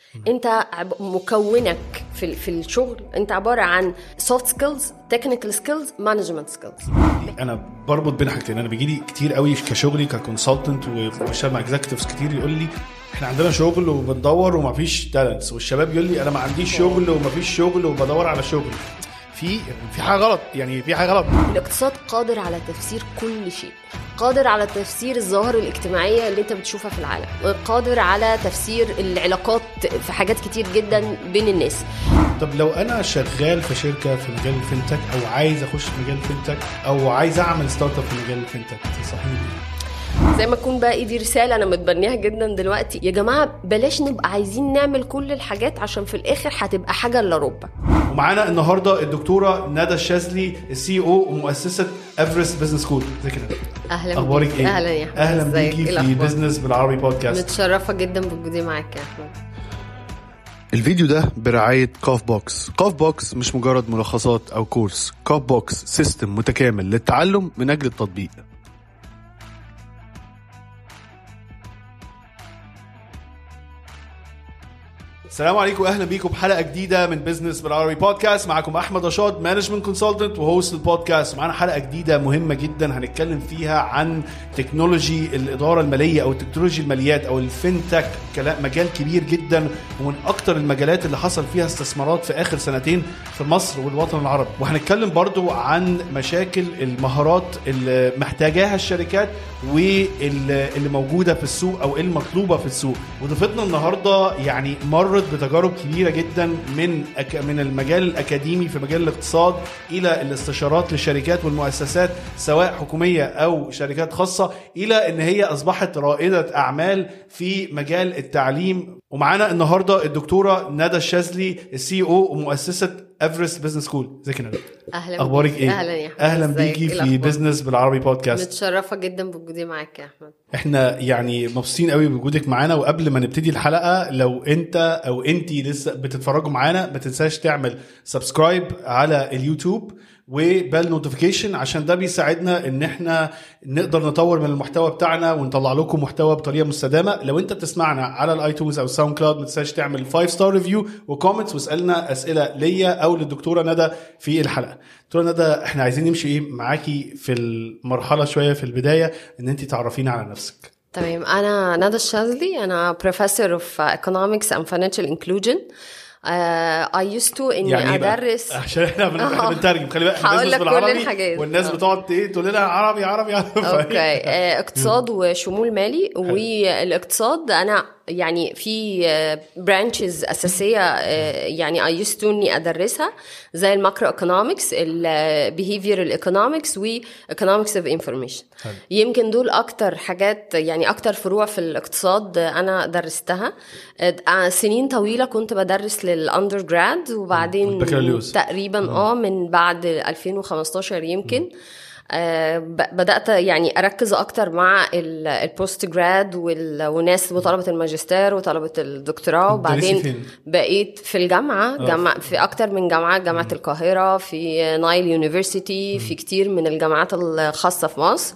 انت عب- مكونك في في الشغل انت عباره عن سوفت سكيلز تكنيكال سكيلز مانجمنت سكيلز انا بربط بين حاجتين انا بيجي لي كتير قوي كشغلي ككونسلتنت وبشتغل مع اكزكتيفز كتير يقول لي احنا عندنا شغل وبندور ومفيش تالنتس والشباب يقول لي انا ما عنديش شغل ومفيش شغل وبدور على شغل في في حاجه غلط يعني في حاجه غلط الاقتصاد قادر على تفسير كل شيء قادر على تفسير الظواهر الاجتماعية اللي انت بتشوفها في العالم قادر على تفسير العلاقات في حاجات كتير جدا بين الناس طب لو انا شغال في شركه في مجال الفinTech او عايز اخش في مجال الفinTech او عايز اعمل ستارت اب في مجال الفinTech تنصحيني بإيه؟ زي ما تكون بقى دي رسالة أنا متبنيها جدا دلوقتي يا جماعة بلاش نبقى عايزين نعمل كل الحاجات عشان في الآخر هتبقى حاجة إلا ربع ومعانا النهارده الدكتوره ندى الشاذلي السي او ومؤسسه افرست بزنس سكول ازيك يا ندى أهلا اخبارك بيك. ايه أهلا يا أحمد اهلا إزيك؟ بيكي إيه في الأخبار؟ بزنس بالعربي بودكاست متشرفة جدا بوجودي معاك يا أحمد الفيديو ده برعاية كاف بوكس كاف بوكس مش مجرد ملخصات أو كورس كاف بوكس سيستم متكامل للتعلم من أجل التطبيق السلام عليكم واهلا بيكم بحلقه جديده من بزنس بالعربي بودكاست معاكم احمد رشاد مانجمنت كونسلتنت وهوست البودكاست معانا حلقه جديده مهمه جدا هنتكلم فيها عن تكنولوجي الاداره الماليه او تكنولوجي الماليات او الفinTech كلا- مجال كبير جدا ومن اكتر المجالات اللي حصل فيها استثمارات في اخر سنتين في مصر والوطن العربي وهنتكلم برضو عن مشاكل المهارات اللي محتاجاها الشركات واللي موجوده في السوق او المطلوبه في السوق وضيفتنا النهارده يعني مرت بتجارب كبيره جدا من أك... من المجال الاكاديمي في مجال الاقتصاد الى الاستشارات للشركات والمؤسسات سواء حكوميه او شركات خاصه الى ان هي اصبحت رائده اعمال في مجال التعليم ومعانا النهارده الدكتوره ندى الشاذلي السي او ومؤسسه افرست بزنس سكول ازيك يا ندى أهلا اخبارك بيك. ايه أهلا يا أحمد اهلا إزيك؟ بيكي إيه في الأخبار؟ بزنس بالعربي بودكاست متشرفة جدا بوجودي معاك يا أحمد احنا يعني مبسوطين قوي بوجودك معانا وقبل ما نبتدي الحلقه لو انت او انتي لسه بتتفرجوا معانا ما تنساش تعمل سبسكرايب على اليوتيوب وبال نوتيفيكيشن عشان ده بيساعدنا ان احنا نقدر نطور من المحتوى بتاعنا ونطلع لكم محتوى بطريقه مستدامه لو انت بتسمعنا على الايتونز او الساوند كلاود ما تنساش تعمل 5 ستار ريفيو وكومنتس واسالنا اسئله ليا او للدكتوره ندى في الحلقه دكتوره ندى احنا عايزين نمشي ايه معاكي في المرحله شويه في البدايه ان انت تعرفينا على نفسك تمام أنا ندى الشاذلي أنا Professor of Economics and Financial Inclusion uh, I used to إني يعني إيه بقى؟ أدرس عشان احنا بن- احنا آه. بنترجم خلي بالك احنا هقول بنزنس لك كل بالعربي الحاجات. والناس آه. بتقعد ايه تقول لنا عربي عربي عربي اوكي آه، اقتصاد وشمول مالي والاقتصاد انا يعني في برانشز اساسيه آه، يعني اي يوست اني ادرسها زي الماكرو ايكونومكس البيهيفير ايكونومكس وايكونومكس اوف انفورميشن حلو. يمكن دول اكتر حاجات يعني اكتر فروع في الاقتصاد انا درستها آه، سنين طويله كنت بدرس للاندر جراد وبعدين البكالوريوس. تقريبا اه من بعد 2015 يمكن آه، ب- بدات يعني اركز اكتر مع ال- البوست جراد وال- والناس وطلبه الماجستير وطلبه الدكتوراه بتدرسي وبعدين فين؟ بقيت في الجامعه آه. جامعة في اكتر من جامعه جامعه القاهره في نايل يونيفرسيتي في كتير من الجامعات الخاصه في مصر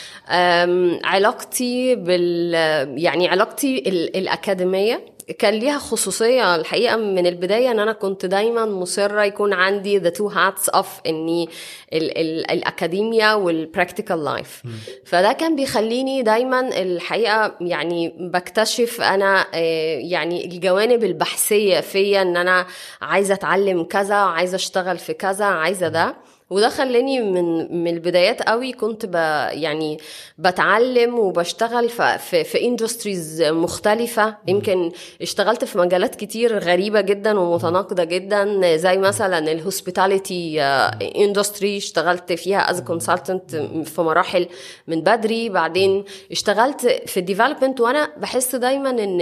أم، علاقتي بال يعني علاقتي ال- الأكاديمية كان ليها خصوصية الحقيقة من البداية ان انا كنت دايما مصرة يكون عندي the two hats of اني ال ال الاكاديميا والبراكتيكال لايف فده كان بيخليني دايما الحقيقة يعني بكتشف انا آه، يعني الجوانب البحثية فيا ان انا عايزة اتعلم كذا عايزة اشتغل في كذا عايزة ده وده خلاني من من البدايات قوي كنت ب يعني بتعلم وبشتغل في في, في اندستريز مختلفه يمكن اشتغلت في مجالات كتير غريبه جدا ومتناقضه جدا زي مثلا الهوسبيتاليتي اندستري اشتغلت فيها از كونسلتنت في مراحل من بدري بعدين اشتغلت في الديفلوبمنت وانا بحس دايما ان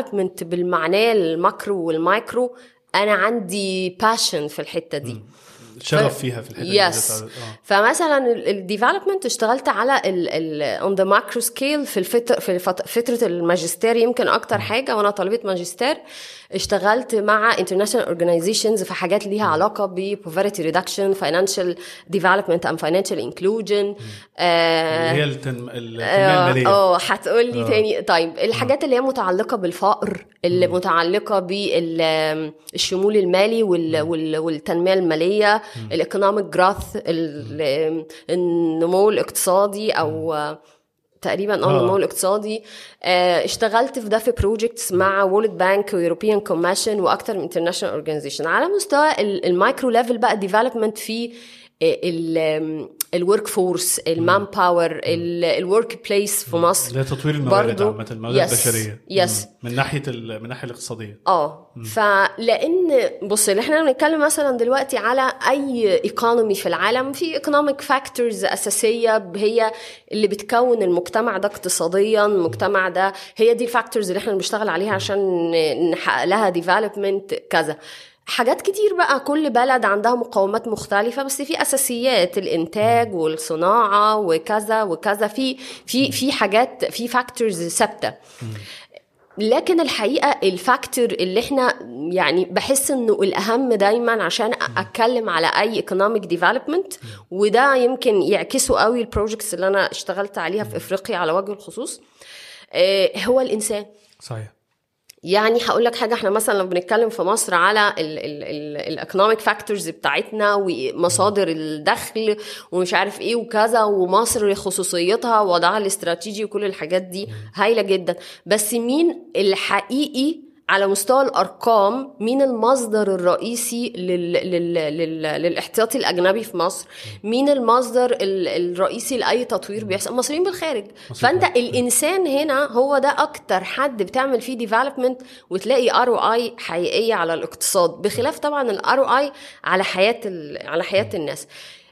الديفلوبمنت بالمعنى الماكرو والمايكرو انا عندي باشن في الحته دي شغف فيها في الحته دي يس آه. فمثلا الديفلوبمنت اشتغلت على اون ذا ماكرو سكيل في الفتره في الفت- فتره الماجستير يمكن اكتر حاجه وانا طالبه ماجستير اشتغلت مع international organizations في حاجات ليها علاقه ب poverty reduction financial development and financial inclusion آه اللي هي التنم... التنميه الماليه اه هتقول لي تاني طيب الحاجات اللي هي متعلقه بالفقر اللي متعلقه بالشمول المالي وال... وال... والتنميه الماليه الايكونوميك جراث النمو الاقتصادي او تقريبا اه آه. النمو الاقتصادي آه، اشتغلت في ده في بروجكتس مع وورلد بانك ويوروبيان كوميشن واكتر من انترناشونال اورجانيزيشن على مستوى ال- المايكرو ليفل بقى ديفلوبمنت في الورك فورس المان باور الورك بليس في مصر اللي هي تطوير الموارد برضو- عامه الموارد Yes. البشريه Yes. مم. من ناحيه ال... من الناحيه الاقتصاديه اه فلان بص اللي احنا بنتكلم مثلا دلوقتي على اي ايكونومي في العالم في ايكونوميك فاكتورز اساسيه هي اللي بتكون المجتمع ده اقتصاديا المجتمع ده هي دي الفاكتورز اللي احنا بنشتغل عليها عشان نحقق لها ديفلوبمنت كذا حاجات كتير بقى كل بلد عندها مقومات مختلفة بس في أساسيات الإنتاج والصناعة وكذا وكذا في في في حاجات في فاكتورز ثابتة لكن الحقيقه الفاكتور اللي احنا يعني بحس انه الاهم دايما عشان اتكلم على اي ايكونوميك ديفلوبمنت وده يمكن يعكسه قوي البروجكتس اللي انا اشتغلت عليها في افريقيا على وجه الخصوص آه، هو الانسان صحيح يعني هقول لك حاجه احنا مثلا لو بنتكلم في مصر على الايكونوميك فاكتورز بتاعتنا ومصادر الدخل ومش عارف ايه وكذا ومصر خصوصيتها ووضعها الاستراتيجي وكل الحاجات دي هايله جدا بس مين الحقيقي على مستوى الارقام مين المصدر الرئيسي لل... لل... لل... للاحتياطي الاجنبي في مصر مين المصدر ال... الرئيسي لاي تطوير بيحصل المصريين بالخارج فانت الانسان هنا هو ده اكتر حد بتعمل فيه ديفلوبمنت وتلاقي ار او اي حقيقيه على الاقتصاد بخلاف طبعا الار او اي على حياه ال... على حياه الناس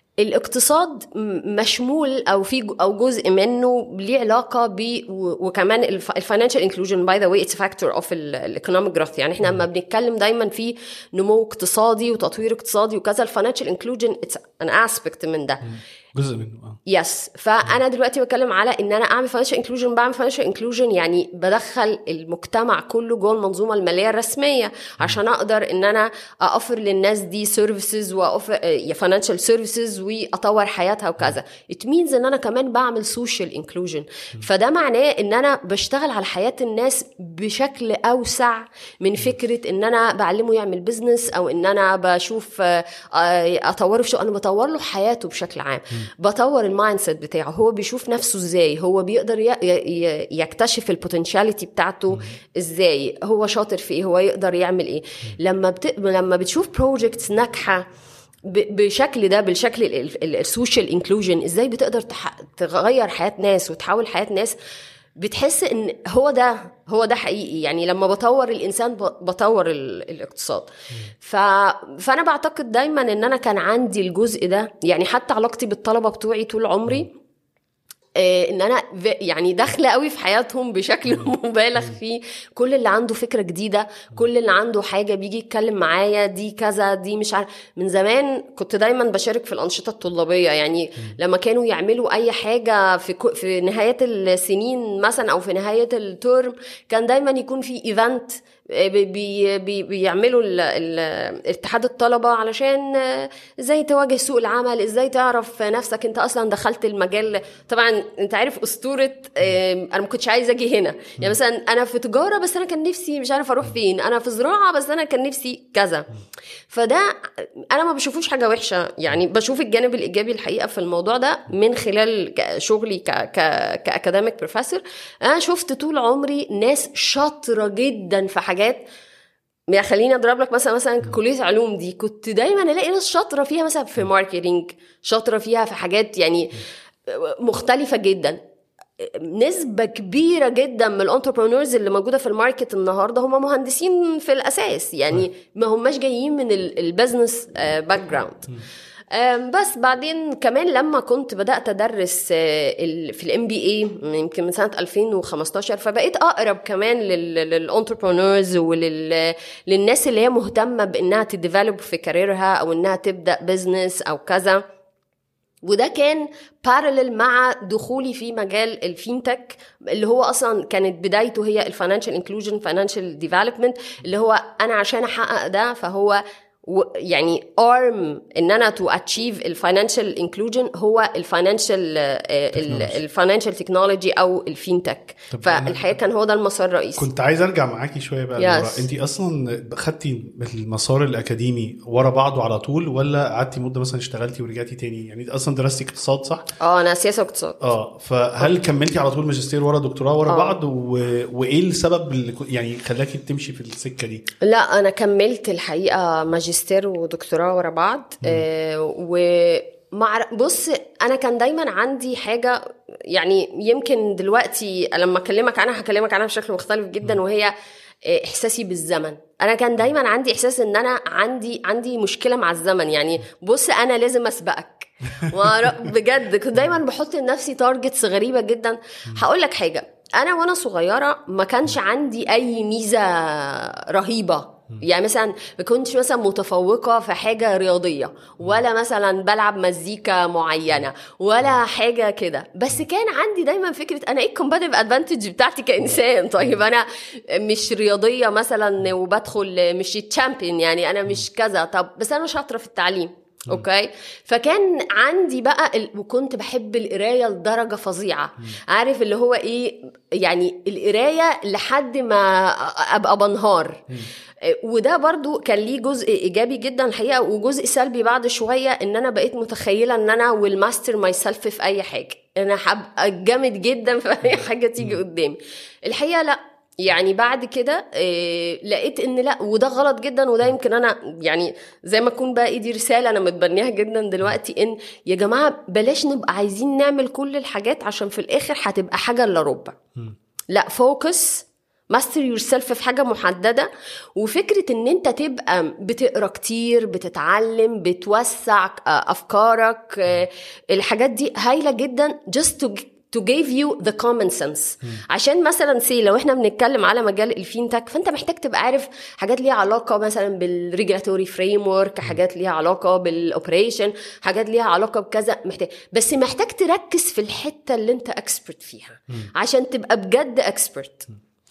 الاقتصاد م- مشمول او في ج- او جزء منه ليه علاقه ب و- وكمان الفاينانشال انكلوجن باي ذا واي اتس فاكتور اوف الايكونوميك جروث يعني احنا لما بنتكلم دايما في نمو اقتصادي وتطوير اقتصادي وكذا الفاينانشال انكلوجن اتس ان اسبكت من ده جزء منه اه يس فانا دلوقتي بتكلم على ان انا اعمل فاينانشال انكلوجن بعمل فاينانشال انكلوجن يعني بدخل المجتمع كله جوه المنظومه الماليه الرسميه عشان اقدر ان انا اوفر للناس دي سيرفيسز واوفر فاينانشال سيرفيسز واطور حياتها وكذا ات مينز ان انا كمان بعمل سوشيال انكلوجن فده معناه ان انا بشتغل على حياه الناس بشكل اوسع من فكره ان انا بعلمه يعمل بزنس او ان انا بشوف آه، آه، اطوره في شو انا بطور له حياته بشكل عام بطور المايند سيت بتاعه هو بيشوف نفسه ازاي هو بيقدر ي- ي- يكتشف البوتنشاليتي بتاعته ازاي هو شاطر في ايه هو يقدر يعمل ايه لما بت... لما بتشوف بروجكتس ناجحه ب- بالشكل ده بالشكل السوشيال انكلوجن ازاي بتقدر تح... تغير حياه ناس وتحول حياه ناس بتحس ان هو ده هو ده حقيقي يعني لما بطور الانسان ب- بطور ال... الاقتصاد ف... فانا بعتقد دايما ان انا كان عندي الجزء ده يعني حتى علاقتي بالطلبه بتوعي طول عمري آه، ان انا ف- يعني داخله قوي في حياتهم بشكل مبالغ فيه كل اللي عنده فكره جديده كل اللي عنده حاجه بيجي يتكلم معايا دي كذا دي مش عارف من زمان كنت دايما بشارك في الانشطه الطلابيه يعني لما كانوا يعملوا اي حاجه في كو- في نهايه السنين مثلا او في نهايه الترم كان دايما يكون في ايفنت بي بي بيعملوا ال- ال- اتحاد الطلبه علشان آه، ازاي تواجه سوق العمل ازاي تعرف نفسك انت اصلا دخلت المجال طبعا انت عارف اسطوره آه، انا ما كنتش عايزه اجي هنا يعني مثلا انا في تجاره بس انا كان نفسي مش عارفه اروح فين انا في زراعه بس انا كان نفسي كذا فده انا ما بشوفوش حاجه وحشه يعني بشوف الجانب الايجابي الحقيقه في الموضوع ده من خلال ك- شغلي ك ك كاكاديميك بروفيسور انا شفت طول عمري ناس شاطره جدا في حاجات يعني خليني اضرب لك مثلا مثلا كليه علوم دي كنت دايما الاقي ناس شاطره فيها مثلا في ماركتينج شاطره فيها في حاجات يعني مختلفه جدا نسبة كبيرة جدا من الانتربرونورز اللي موجودة في الماركت النهاردة هم مهندسين في الأساس يعني ما هماش جايين من البزنس باك جراوند أم، بس بعدين كمان لما كنت بدات ادرس آه، ال- في الام بي اي يمكن من سنه 2015 فبقيت اقرب كمان للانتربرونورز وللناس اللي هي مهتمه بانها تديفلوب في كاريرها او انها تبدا بزنس او كذا وده كان بارلل مع دخولي في مجال الفينتك اللي هو اصلا كانت بدايته هي الفاينانشال انكلوجن فاينانشال ديفلوبمنت اللي هو انا عشان احقق ده فهو و- يعني ارم ان انا تو اتشيف الفاينانشال انكلوجن هو الفاينانشال الفاينانشال تكنولوجي او الفينتك طب فالحقيقه كان هو ده المسار الرئيسي كنت عايز ارجع معاكي شويه بقى Yes. لورا انت اصلا خدتي المسار الاكاديمي ورا بعضه على طول ولا قعدتي مده مثلا اشتغلتي ورجعتي تاني يعني انت اصلا درستي اقتصاد صح اه انا سياسه واقتصاد اه فهل كملتي على طول ماجستير ورا دكتوراه ورا آه. بعض و... وايه السبب اللي كو- يعني خلاكي تمشي في السكه دي لا انا كملت الحقيقه ماجستير ودكتوراه ورا بعض آه و مع بص انا كان دايما عندي حاجه يعني يمكن دلوقتي لما اكلمك عنها هكلمك عنها بشكل مختلف جدا وهي آه، احساسي بالزمن انا كان دايما عندي احساس ان انا عندي عندي مشكله مع الزمن يعني بص انا لازم اسبقك وأنا بجد كنت دايما بحط لنفسي تارجتس غريبه جدا هقول لك حاجه انا وانا صغيره ما كانش عندي اي ميزه رهيبه يعني مثلا ما كنتش مثلا متفوقه في حاجه رياضيه ولا مثلا بلعب مزيكا معينه ولا حاجه كده بس كان عندي دايما فكره انا ايه الكومباتيف ادفانتج بتاعتي كانسان طيب انا مش رياضيه مثلا وبدخل مش تشامبيون يعني انا مش كذا طب بس انا شاطره في التعليم اوكي فكان عندي بقى ال... وكنت بحب القرايه لدرجه فظيعه عارف اللي هو ايه يعني القرايه لحد ما ابقى بنهار وده برضو كان ليه جزء ايجابي جدا الحقيقه وجزء سلبي بعد شويه ان انا بقيت متخيله ان انا ويل ماستر ماي سيلف في اي حاجه انا هبقى جامد جدا في اي حاجه تيجي قدامي الحقيقه لا يعني بعد كده إيه لقيت ان لا وده غلط جدا وده يمكن انا يعني زي ما اكون بقى دي رساله انا متبنيها جدا دلوقتي ان يا جماعه بلاش نبقى عايزين نعمل كل الحاجات عشان في الاخر هتبقى حاجه الا ربع لا فوكس ماستر يور سيلف في حاجه محدده وفكره ان انت تبقى بتقرا كتير بتتعلم بتوسع افكارك الحاجات دي هايله جدا just to to give you the common sense عشان مثلا سي لو احنا بنتكلم على مجال الفينتك فانت محتاج تبقى عارف حاجات ليها علاقه مثلا بالريجولاتوري فريم ورك حاجات ليها علاقه بالاوبريشن حاجات ليها علاقه بكذا محتاج بس محتاج تركز في الحته اللي انت اكسبرت فيها عشان تبقى بجد اكسبرت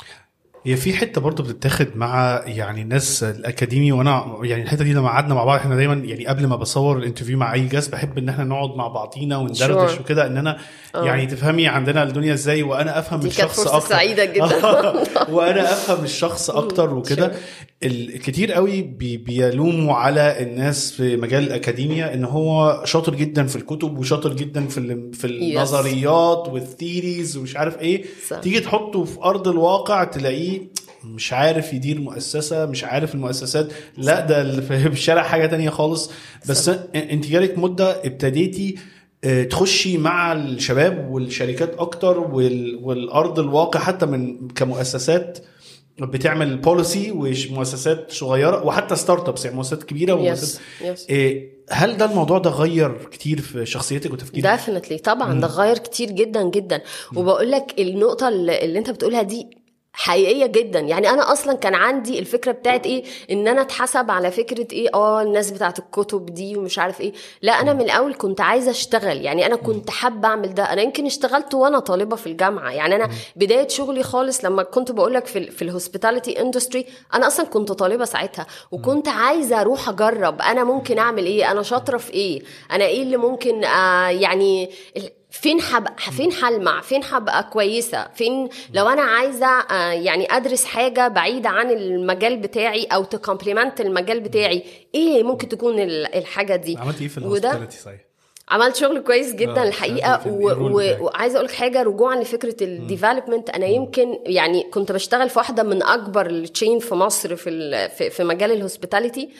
هي في حته برضه بتتاخد مع يعني الناس الاكاديمي وانا يعني الحته دي لما قعدنا مع بعض احنا دايما يعني قبل ما بصور الانترفيو مع اي جاست بحب ان احنا نقعد مع بعضينا وندردش Sure. وكده ان انا يعني تفهمي عندنا الدنيا ازاي وانا افهم دي كانت الشخص فرصة اكتر سعيدة جدا. وانا افهم الشخص اكتر وكده Sure. الكتير قوي بي بيلوموا على الناس في مجال الاكاديميا ان هو شاطر جدا في الكتب وشاطر جدا في ال- في النظريات والثيريز ومش عارف ايه صح. تيجي تحطه في ارض الواقع تلاقيه مش عارف يدير مؤسسه مش عارف المؤسسات لا ده اللي في الشارع حاجه تانية خالص بس انت جالك مده ابتديتي آه، تخشي مع الشباب والشركات اكتر وال- والارض الواقع حتى من كمؤسسات بتعمل بوليسي ومؤسسات صغيره وحتى ستارت ابس يعني مؤسسات كبيره ومؤسسات يس يس إيه، هل ده الموضوع ده غير كتير في شخصيتك وتفكيرك؟ ديفنتلي طبعا ده غير كتير جدا جدا وبقول لك النقطه اللي اللي انت بتقولها دي حقيقيه جدا يعني انا اصلا كان عندي الفكره بتاعت ايه ان انا اتحسب على فكره ايه اه الناس بتاعت الكتب دي ومش عارف ايه لا انا من الاول كنت عايزه اشتغل يعني انا كنت حابه اعمل ده انا يمكن اشتغلت وانا طالبه في الجامعه يعني انا بدايه شغلي خالص لما كنت بقول لك في ال في الهوسبيتاليتي اندستري انا اصلا كنت طالبه ساعتها وكنت عايزه اروح اجرب انا ممكن اعمل ايه انا شاطره في ايه انا ايه اللي ممكن آه يعني ال- فين حبقى فين هلمع فين هبقى كويسه فين لو انا عايزه آه، يعني ادرس حاجه بعيده عن المجال بتاعي او تكومبليمنت المجال بتاعي ايه ممكن تكون ال- الحاجه دي عملت ايه في وده الهوسبيتاليتي صحيح؟ عملت شغل كويس جدا آه، الحقيقه كان و- إيه الرول و- بتاعك؟ وعايزه اقول لك حاجه رجوعا لفكره الديفلوبمنت انا يمكن يعني كنت بشتغل في واحده من اكبر التشين في مصر في ال- في, في مجال الهوسبيتاليتي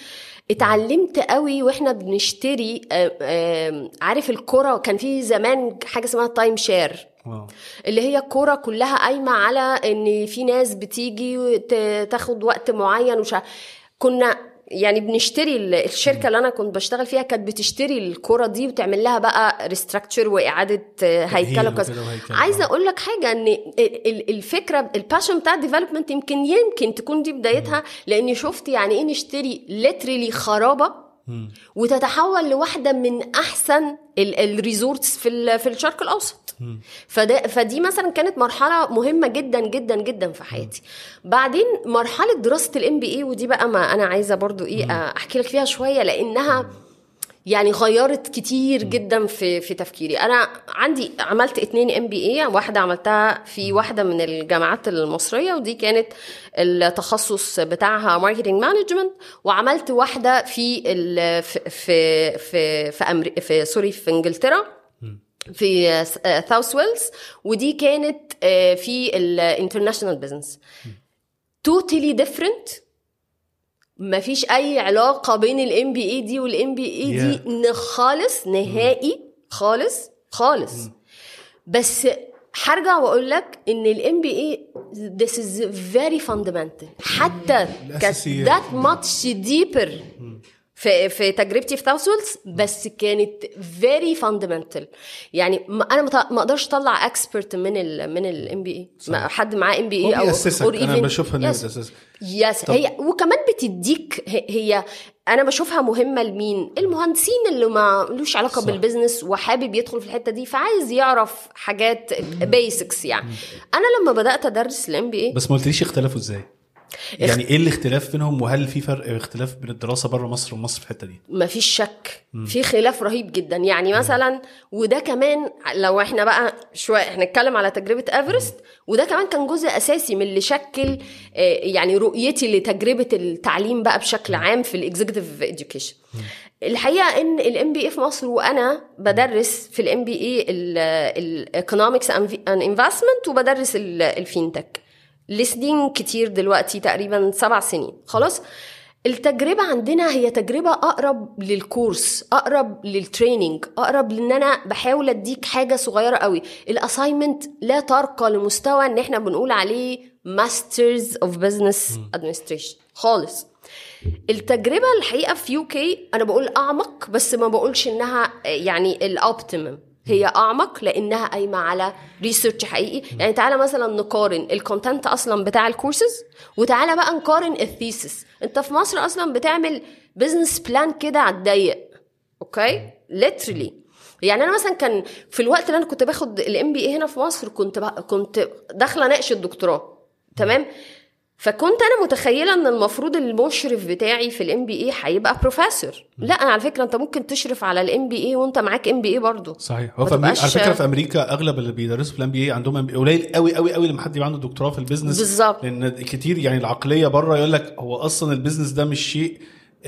اتعلمت قوي واحنا بنشتري آه، آه، عارف الكرة كان في زمان حاجه اسمها تايم شير واو. اللي هي الكوره كلها قايمه على ان في ناس بتيجي وت- تاخد وقت معين وش كنا يعني بنشتري ال- الشركه اللي انا كنت بشتغل فيها كانت بتشتري الكره دي وتعمل لها بقى ريستراكشر واعاده آه، هيكله وكذا وكده وهيكلة. عايزه اقول لك حاجه ان ال- ال- الفكره الباشن بتاع الديفلوبمنت يمكن يمكن تكون دي بدايتها لاني شفت يعني ايه نشتري ليترلي خرابه وتتحول لواحده من احسن الريزورتس في ال- في الشرق الاوسط فده فدي مثلا كانت مرحله مهمه جدا جدا جدا في حياتي بعدين مرحله دراسه الام بي اي ودي بقى ما انا عايزه برضو ايه احكي لك فيها شويه لانها يعني غيرت كتير جدا في في تفكيري انا عندي عملت اتنين ام بي اي واحده عملتها في واحده من الجامعات المصريه ودي كانت التخصص بتاعها ماركتنج مانجمنت وعملت واحده في ال في في في في, أمري في سوري في انجلترا في ساوث ويلز ودي كانت آه، في الانترناشونال بزنس توتالي ديفرنت ما فيش اي علاقه بين الام بي اي دي والام بي اي دي Yeah. ن- خالص نهائي خالص خالص بس هرجع واقول لك ان الام بي اي this is very fundamental حتى الأساسيات. كانت that much deeper في في تجربتي في تاوسولز بس كانت very fundamental يعني ما انا ما ط- ما اقدرش اطلع اكسبرت من ال من الام بي اي حد معاه ام بي هو اي او بيأسسك or انا even- بشوفها انها Yes. بتأسسك يس طب- هي وكمان بتديك هي- هي انا بشوفها مهمه لمين المهندسين اللي ما لوش علاقه صح. بالبزنس وحابب يدخل في الحته دي فعايز يعرف حاجات بيسكس يعني انا لما بدات ادرس الام بي اي بس ما قلتليش اختلفوا ازاي يعني ايه الاختلاف بينهم وهل في فرق اختلاف بين الدراسه بره مصر ومصر في الحته دي ما فيش شك في خلاف رهيب جدا يعني مثلا وده كمان لو احنا بقى شويه احنا نتكلم على تجربه ايفرست وده كمان كان جزء اساسي من اللي شكل آه، يعني رؤيتي لتجربه التعليم بقى بشكل عام في الاكزيكتيف اديوكيشن الحقيقه ان الام بي اي في مصر وانا بدرس في الام بي اي الايكونومكس اند انفستمنت وبدرس ال- الفينتك لسنين كتير دلوقتي تقريبا سبع سنين خلاص التجربة عندنا هي تجربة أقرب للكورس أقرب للتريننج أقرب لأن أنا بحاول أديك حاجة صغيرة قوي الأساينمنت لا ترقى لمستوى إن إحنا بنقول عليه ماسترز اوف بزنس ادمنستريشن خالص التجربة الحقيقة في يو كي أنا بقول أعمق بس ما بقولش إنها يعني الأوبتيمم هي أعمق لأنها قايمة على ريسيرش حقيقي يعني تعالى مثلا نقارن الكونتنت أصلا بتاع الكورسز وتعالى بقى نقارن الثيسس أنت في مصر أصلا بتعمل بزنس بلان كده على الضيق أوكي literally يعني انا مثلا كان في الوقت اللي انا كنت باخد الام بي اي هنا في مصر كنت بقى كنت داخله اناقش الدكتوراه تمام فكنت انا متخيله ان المفروض المشرف بتاعي في الام بي اي هيبقى بروفيسور لا انا على فكره انت ممكن تشرف على الام بي اي وانت معاك ام بي اي برضه صحيح هو ما في أمريكا تبقاش- على فكره في امريكا اغلب اللي بيدرسوا في الام بي اي عندهم MBA قليل قوي قوي قوي لما حد يبقى عنده دكتوراه في البيزنس بالظبط. لان كتير يعني العقليه بره يقول لك هو اصلا البيزنس ده مش شيء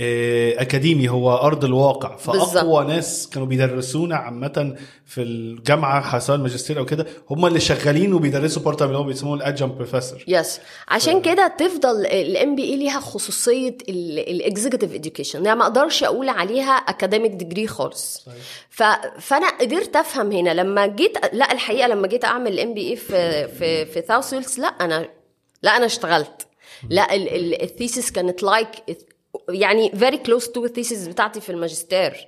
آه، اكاديمي هو ارض الواقع فاقوى ناس كانوا بيدرسونا عامه في الجامعه سواء الماجستير او كده هم اللي شغالين وبيدرسوا بارت تايم اللي هم بيسموه الادجم بروفيسور يس عشان كده تفضل الام بي اي ليها خصوصيه الاكزيكتيف اديوكيشن يعني ما اقدرش اقول عليها اكاديميك ديجري خالص ف... فانا قدرت افهم هنا لما جيت لا الحقيقه لما جيت اعمل الام بي اي في في في ساوث ويلز لا انا لا انا اشتغلت لا ال- ال- الثيسس كانت لايك يعني فيري كلوز تو الثيسس بتاعتي في الماجستير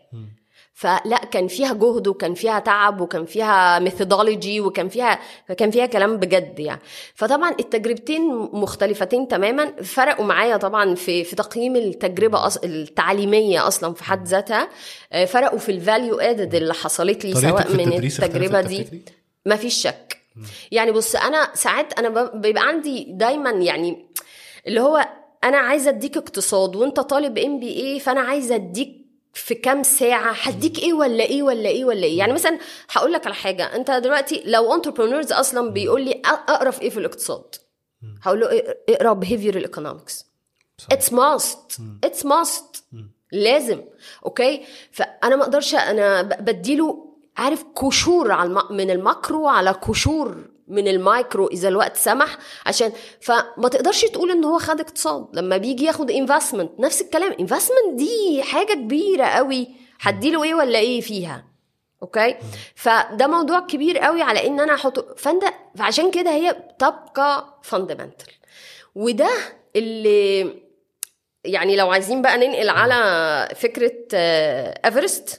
فلا كان فيها جهد وكان فيها تعب وكان فيها ميثودولوجي وكان فيها كان فيها كلام بجد يعني فطبعا التجربتين مختلفتين تماما فرقوا معايا طبعا في في تقييم التجربه أص... التعليميه اصلا في حد ذاتها آه، فرقوا في الفاليو ادد اللي حصلت لي طريقتك سواء في من التدريس اختلفت التجربه دي تفتكري؟ ما فيش شك يعني بص انا ساعات انا ب- بيبقى عندي دايما يعني اللي هو انا عايزه اديك اقتصاد وانت طالب ام بي اي فانا عايزه اديك في كام ساعه هديك ايه ولا ايه ولا ايه ولا ايه يعني مثلا هقول لك على حاجه انت دلوقتي لو انتربرينورز اصلا بيقول لي أ- اقرا في ايه في الاقتصاد هقول له اقرا- اقرا بيهيفير ايكونومكس اتس ماست اتس ماست لازم اوكي فانا ما اقدرش انا ب- بديله عارف قشور على الم... من الماكرو على قشور من المايكرو اذا الوقت سمح عشان فما تقدرش تقول ان هو خد اقتصاد لما بيجي ياخد انفستمنت نفس الكلام انفستمنت دي حاجه كبيره قوي هديله ايه ولا ايه فيها اوكي فده موضوع كبير قوي على ان انا احطه فانت فعشان كده هي تبقى فاندمنتال وده اللي يعني لو عايزين بقى ننقل على فكره آه، ايفرست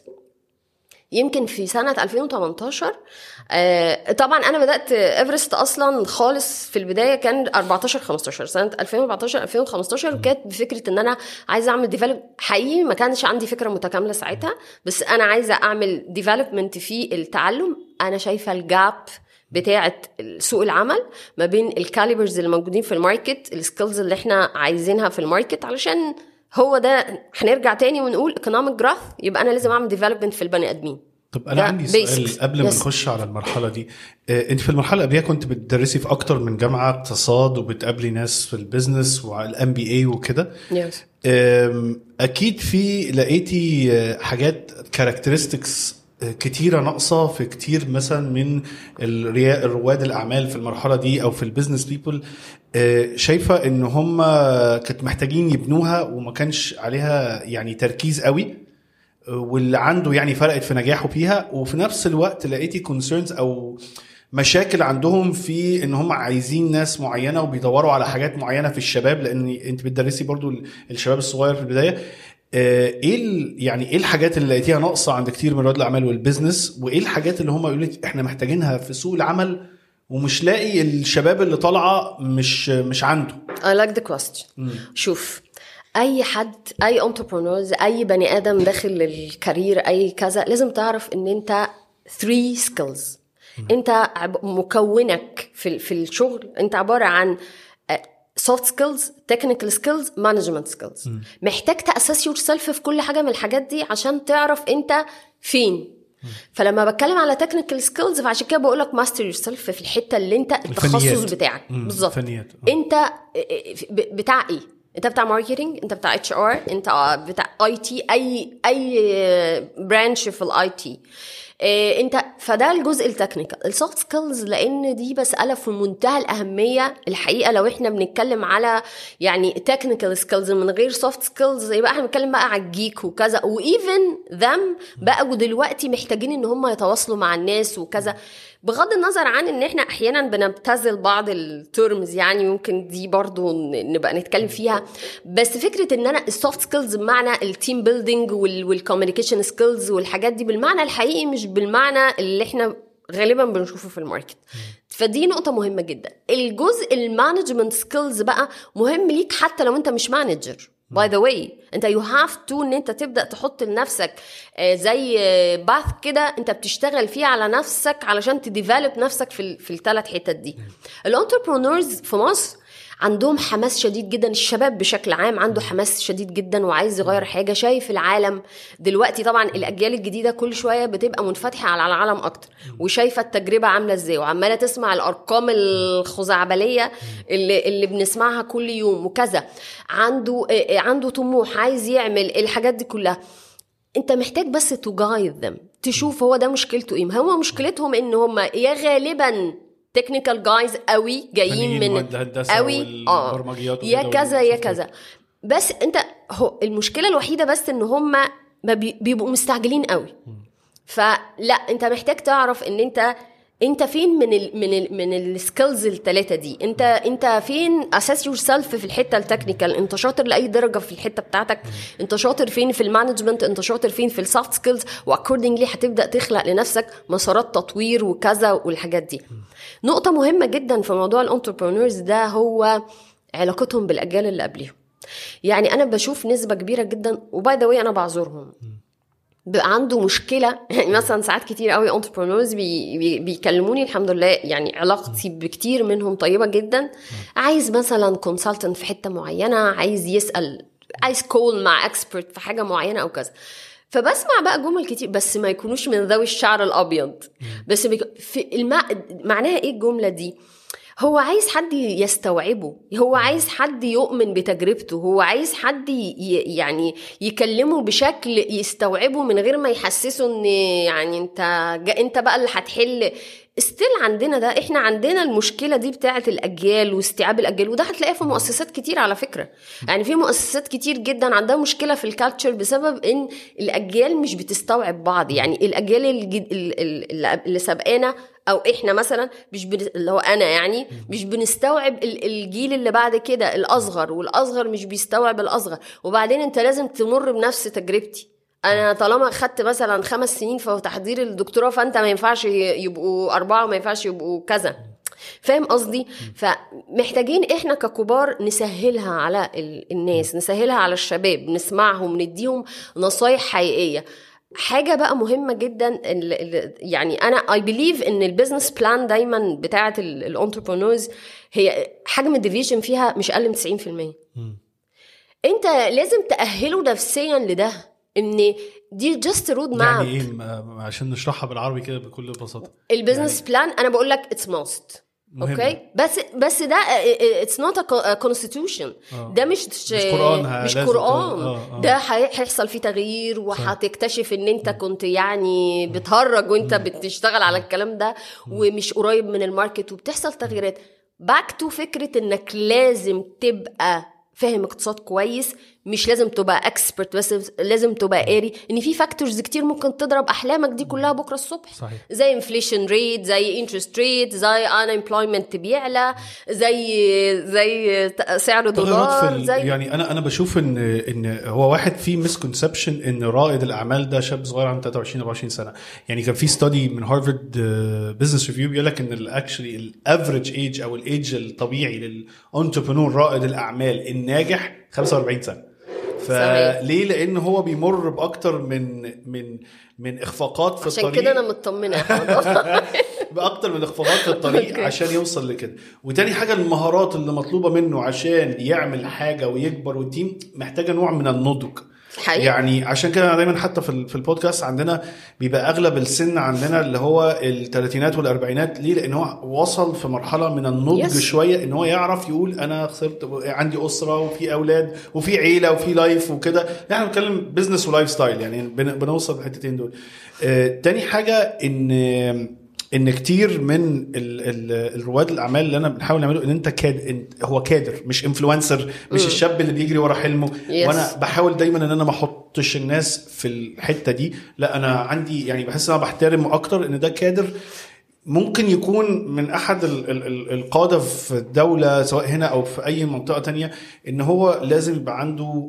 يمكن في سنة 2018 آه، طبعا انا بدات ايفرست اصلا خالص في البدايه كان 14 15 سنه 2014 2015 كانت بفكره ان انا عايزه اعمل ديفلوب حقيقي ما كانش عندي فكره متكامله ساعتها بس انا عايزه اعمل ديفلوبمنت في التعلم انا شايفه الجاب بتاعه سوق العمل ما بين الكاليبرز اللي موجودين في الماركت السكيلز اللي احنا عايزينها في الماركت علشان هو ده هنرجع تاني ونقول ايكونوميك جراث يبقى انا لازم اعمل ديفلوبمنت في البني ادمين طب انا ده عندي سؤال basics. قبل ما Yes. نخش على المرحله دي آه، انت في المرحله اللي قبلها كنت بتدرسي في اكتر من جامعه اقتصاد وبتقابلي ناس في البيزنس وعلى الام بي اي وكده yes. أم، اكيد في لقيتي آه، حاجات كاركترستكس كتيره ناقصه في كتير مثلا من الريا- رواد الاعمال في المرحله دي او في البيزنس بيبل شايفه ان هم كانت محتاجين يبنوها وما كانش عليها يعني تركيز قوي آه، واللي عنده يعني فرقت في نجاحه فيها وفي نفس الوقت لقيتي كونسيرنز او مشاكل عندهم في ان هم عايزين ناس معينه وبيدوروا على حاجات معينه في الشباب لان انت بتدرسي برضو الشباب الصغير في البدايه آه، ايه ال- يعني ايه الحاجات اللي لقيتيها ناقصه عند كتير من رواد الاعمال والبيزنس وايه الحاجات اللي هم يقولوا لك احنا محتاجينها في سوق العمل ومش لاقي الشباب اللي طالعه مش مش عنده I like the question شوف اي حد اي انتربرونورز اي بني ادم داخل الكارير اي كذا لازم تعرف ان انت 3 سكيلز انت عب- مكونك في في الشغل انت عباره عن سوفت سكيلز تكنيكال سكيلز مانجمنت سكيلز محتاج تاسس يور سيلف في كل حاجه من الحاجات دي عشان تعرف انت فين فلما بتكلم على تكنيكال سكيلز فعشان كده بقول لك ماستر يور سيلف في الحته اللي انت التخصص الفنيات. بتاعك مم، بالظبط الفنيات. آه. انت ب- بتاع ايه انت بتاع ماركتنج انت بتاع اتش ار انت بتاع اي تي اي اي برانش في الاي تي انت فده الجزء التكنيكال السوفت سكيلز لان دي مساله في منتهى الاهميه الحقيقه لو احنا بنتكلم على يعني تكنيكال سكيلز من غير سوفت سكيلز يبقى احنا بنتكلم بقى على الجيك وكذا وايفن ذم بقوا دلوقتي محتاجين ان هم يتواصلوا مع الناس وكذا بغض النظر عن ان احنا احيانا بنبتذل بعض الترمز يعني ممكن دي برضو ن- نبقى نتكلم فيها بس فكره ان انا السوفت سكيلز بمعنى التيم بيلدينج والكوميونيكيشن سكيلز والحاجات دي بالمعنى الحقيقي مش بالمعنى اللي احنا غالبا بنشوفه في الماركت فدي نقطة مهمة جدا الجزء المانجمنت سكيلز بقى مهم ليك حتى لو انت مش مانجر باي ذا واي انت يو هاف تو ان انت تبدا تحط لنفسك آه، زي باث كده انت بتشتغل فيه على نفسك علشان تديفلوب نفسك في ال- في الثلاث حتت دي الانتربرونورز في مصر عندهم حماس شديد جدا الشباب بشكل عام عنده حماس شديد جدا وعايز يغير حاجه شايف العالم دلوقتي طبعا الاجيال الجديده كل شويه بتبقى منفتحه على العالم اكتر وشايفه التجربه عامله ازاي وعماله تسمع الارقام الخزعبليه اللي اللي بنسمعها كل يوم وكذا عنده آه، آه، عنده طموح عايز يعمل الحاجات دي كلها انت محتاج بس تجايد them تشوف هو ده مشكلته ايه هو مشكلتهم ان هم يا غالبا تكنيكال جايز قوي جايين فنيين من والهندسة قوي اه والبرمجيات يا وكده كذا يا والسوفت وير. كذا بس انت هو المشكله الوحيده بس ان هم ما بي- بيبقوا مستعجلين قوي فلا انت محتاج تعرف ان انت انت فين من ال من ال من السكيلز الثلاثه دي انت انت فين اساس يور سيلف في الحته التكنيكال انت شاطر لاي درجه في الحته بتاعتك انت شاطر فين في المانجمنت انت شاطر فين في السوفت سكيلز واكوردنجلي هتبدا تخلق لنفسك مسارات تطوير وكذا والحاجات دي نقطه مهمه جدا في موضوع الانتربرونورز ده هو علاقتهم بالاجيال اللي قبليهم يعني انا بشوف نسبه كبيره جدا وباي ذا انا بعذرهم بقى عنده مشكله يعني مثلا ساعات كتير قوي انتربرونورز بي بي بيكلموني الحمد لله يعني علاقتي بكتير منهم طيبه جدا عايز مثلا كونسلتنت في حته معينه عايز يسال عايز كول مع اكسبرت في حاجه معينه او كذا فبسمع بقى جمل كتير بس ما يكونوش من ذوي الشعر الابيض بس بيك... في الم... معناها ايه الجمله دي هو عايز حد يستوعبه هو عايز حد يؤمن بتجربته هو عايز حد ي... يعني يكلمه بشكل يستوعبه من غير ما يحسسه ان يعني انت جا انت بقى اللي هتحل ستيل عندنا ده احنا عندنا المشكله دي بتاعه الاجيال واستيعاب الاجيال وده هتلاقيه في مؤسسات كتير على فكره يعني في مؤسسات كتير جدا عندها مشكله في الكالتشر بسبب ان الاجيال مش بتستوعب بعض يعني الاجيال الجد... اللي سابقانا او احنا مثلا مش بن... اللي هو انا يعني مش بنستوعب ال- الجيل اللي بعد كده الاصغر والاصغر مش بيستوعب الاصغر وبعدين انت لازم تمر بنفس تجربتي انا طالما خدت مثلا خمس سنين في تحضير الدكتوراه فانت ما ينفعش يبقوا اربعه وما ينفعش يبقوا كذا فاهم قصدي فمحتاجين احنا ككبار نسهلها على ال- الناس نسهلها على الشباب نسمعهم نديهم نصايح حقيقيه حاجه بقى مهمه جدا ال- ال- يعني انا اي بليف ان البيزنس بلان دايما بتاعه الانتربرونورز هي حجم الديفيجن فيها مش اقل من 90% انت لازم تاهله نفسيا لده ان دي جاست رود ماب يعني ايه م- عشان نشرحها بالعربي كده بكل بساطه البيزنس بلان انا بقول لك اتس موست مهم. اوكي بس بس ده اتس نوت ا كونستيتيوشن آه. ده مش مش قرآن، ها، مش لازم ت- قران آه، آه. ده هي- هيحصل فيه تغيير وهتكتشف ان انت كنت يعني بتهرج وانت بتشتغل على الكلام ده ومش قريب من الماركت وبتحصل تغييرات باك تو فكره انك لازم تبقى فاهم اقتصاد كويس مش لازم تبقى اكسبرت بس لازم تبقى قاري ان في فاكتورز كتير ممكن تضرب احلامك دي كلها بكره الصبح صحيح. زي انفليشن ريت زي انترست ريت زي ان امبلويمنت بيعلى زي زي ت- سعر تغيرات في الدولار ال... زي يعني انا انا بشوف ان ان هو واحد في مسكونسبشن ان رائد الاعمال ده شاب صغير عنده 23 24 سنه يعني كان في ستادي من هارفارد بزنس ريفيو بيقول لك ان اكشلي الافريج ايج او الايج الطبيعي للانتربرنور رائد الاعمال الناجح 45 سنه صحيح. فليه لان هو بيمر باكتر من من من اخفاقات في عشان الطريق كده انا مطمنه يا أحمد. باكتر من اخفاقات في الطريق أوكي. عشان يوصل لكده وتاني حاجه المهارات اللي مطلوبه منه عشان يعمل حاجه ويكبر والتيم محتاجه نوع من النضج حقيقي. يعني عشان كده انا دايما حتى في ال- في البودكاست عندنا بيبقى اغلب السن عندنا اللي هو الثلاثينات والاربعينات ليه لان هو وصل في مرحله من النضج Yes. شويه ان هو يعرف يقول انا خسرت عندي اسره وفي اولاد وفي عيله وفي لايف وكده احنا بنتكلم بزنس ولايف ستايل يعني بن- بنوصل الحتتين دول آه، تاني حاجه ان ان كتير من ال ال الرواد الاعمال اللي انا بنحاول نعمله ان انت كاد إن- هو كادر مش انفلونسر مش الشاب اللي بيجري ورا حلمه Yes. وانا بحاول دايما ان انا ما احطش الناس في الحته دي لا انا عندي يعني بحس ان انا بحترم اكتر ان ده كادر ممكن يكون من احد ال- ال- ال- القاده في الدوله سواء هنا او في اي منطقه تانية ان هو لازم يبقى عنده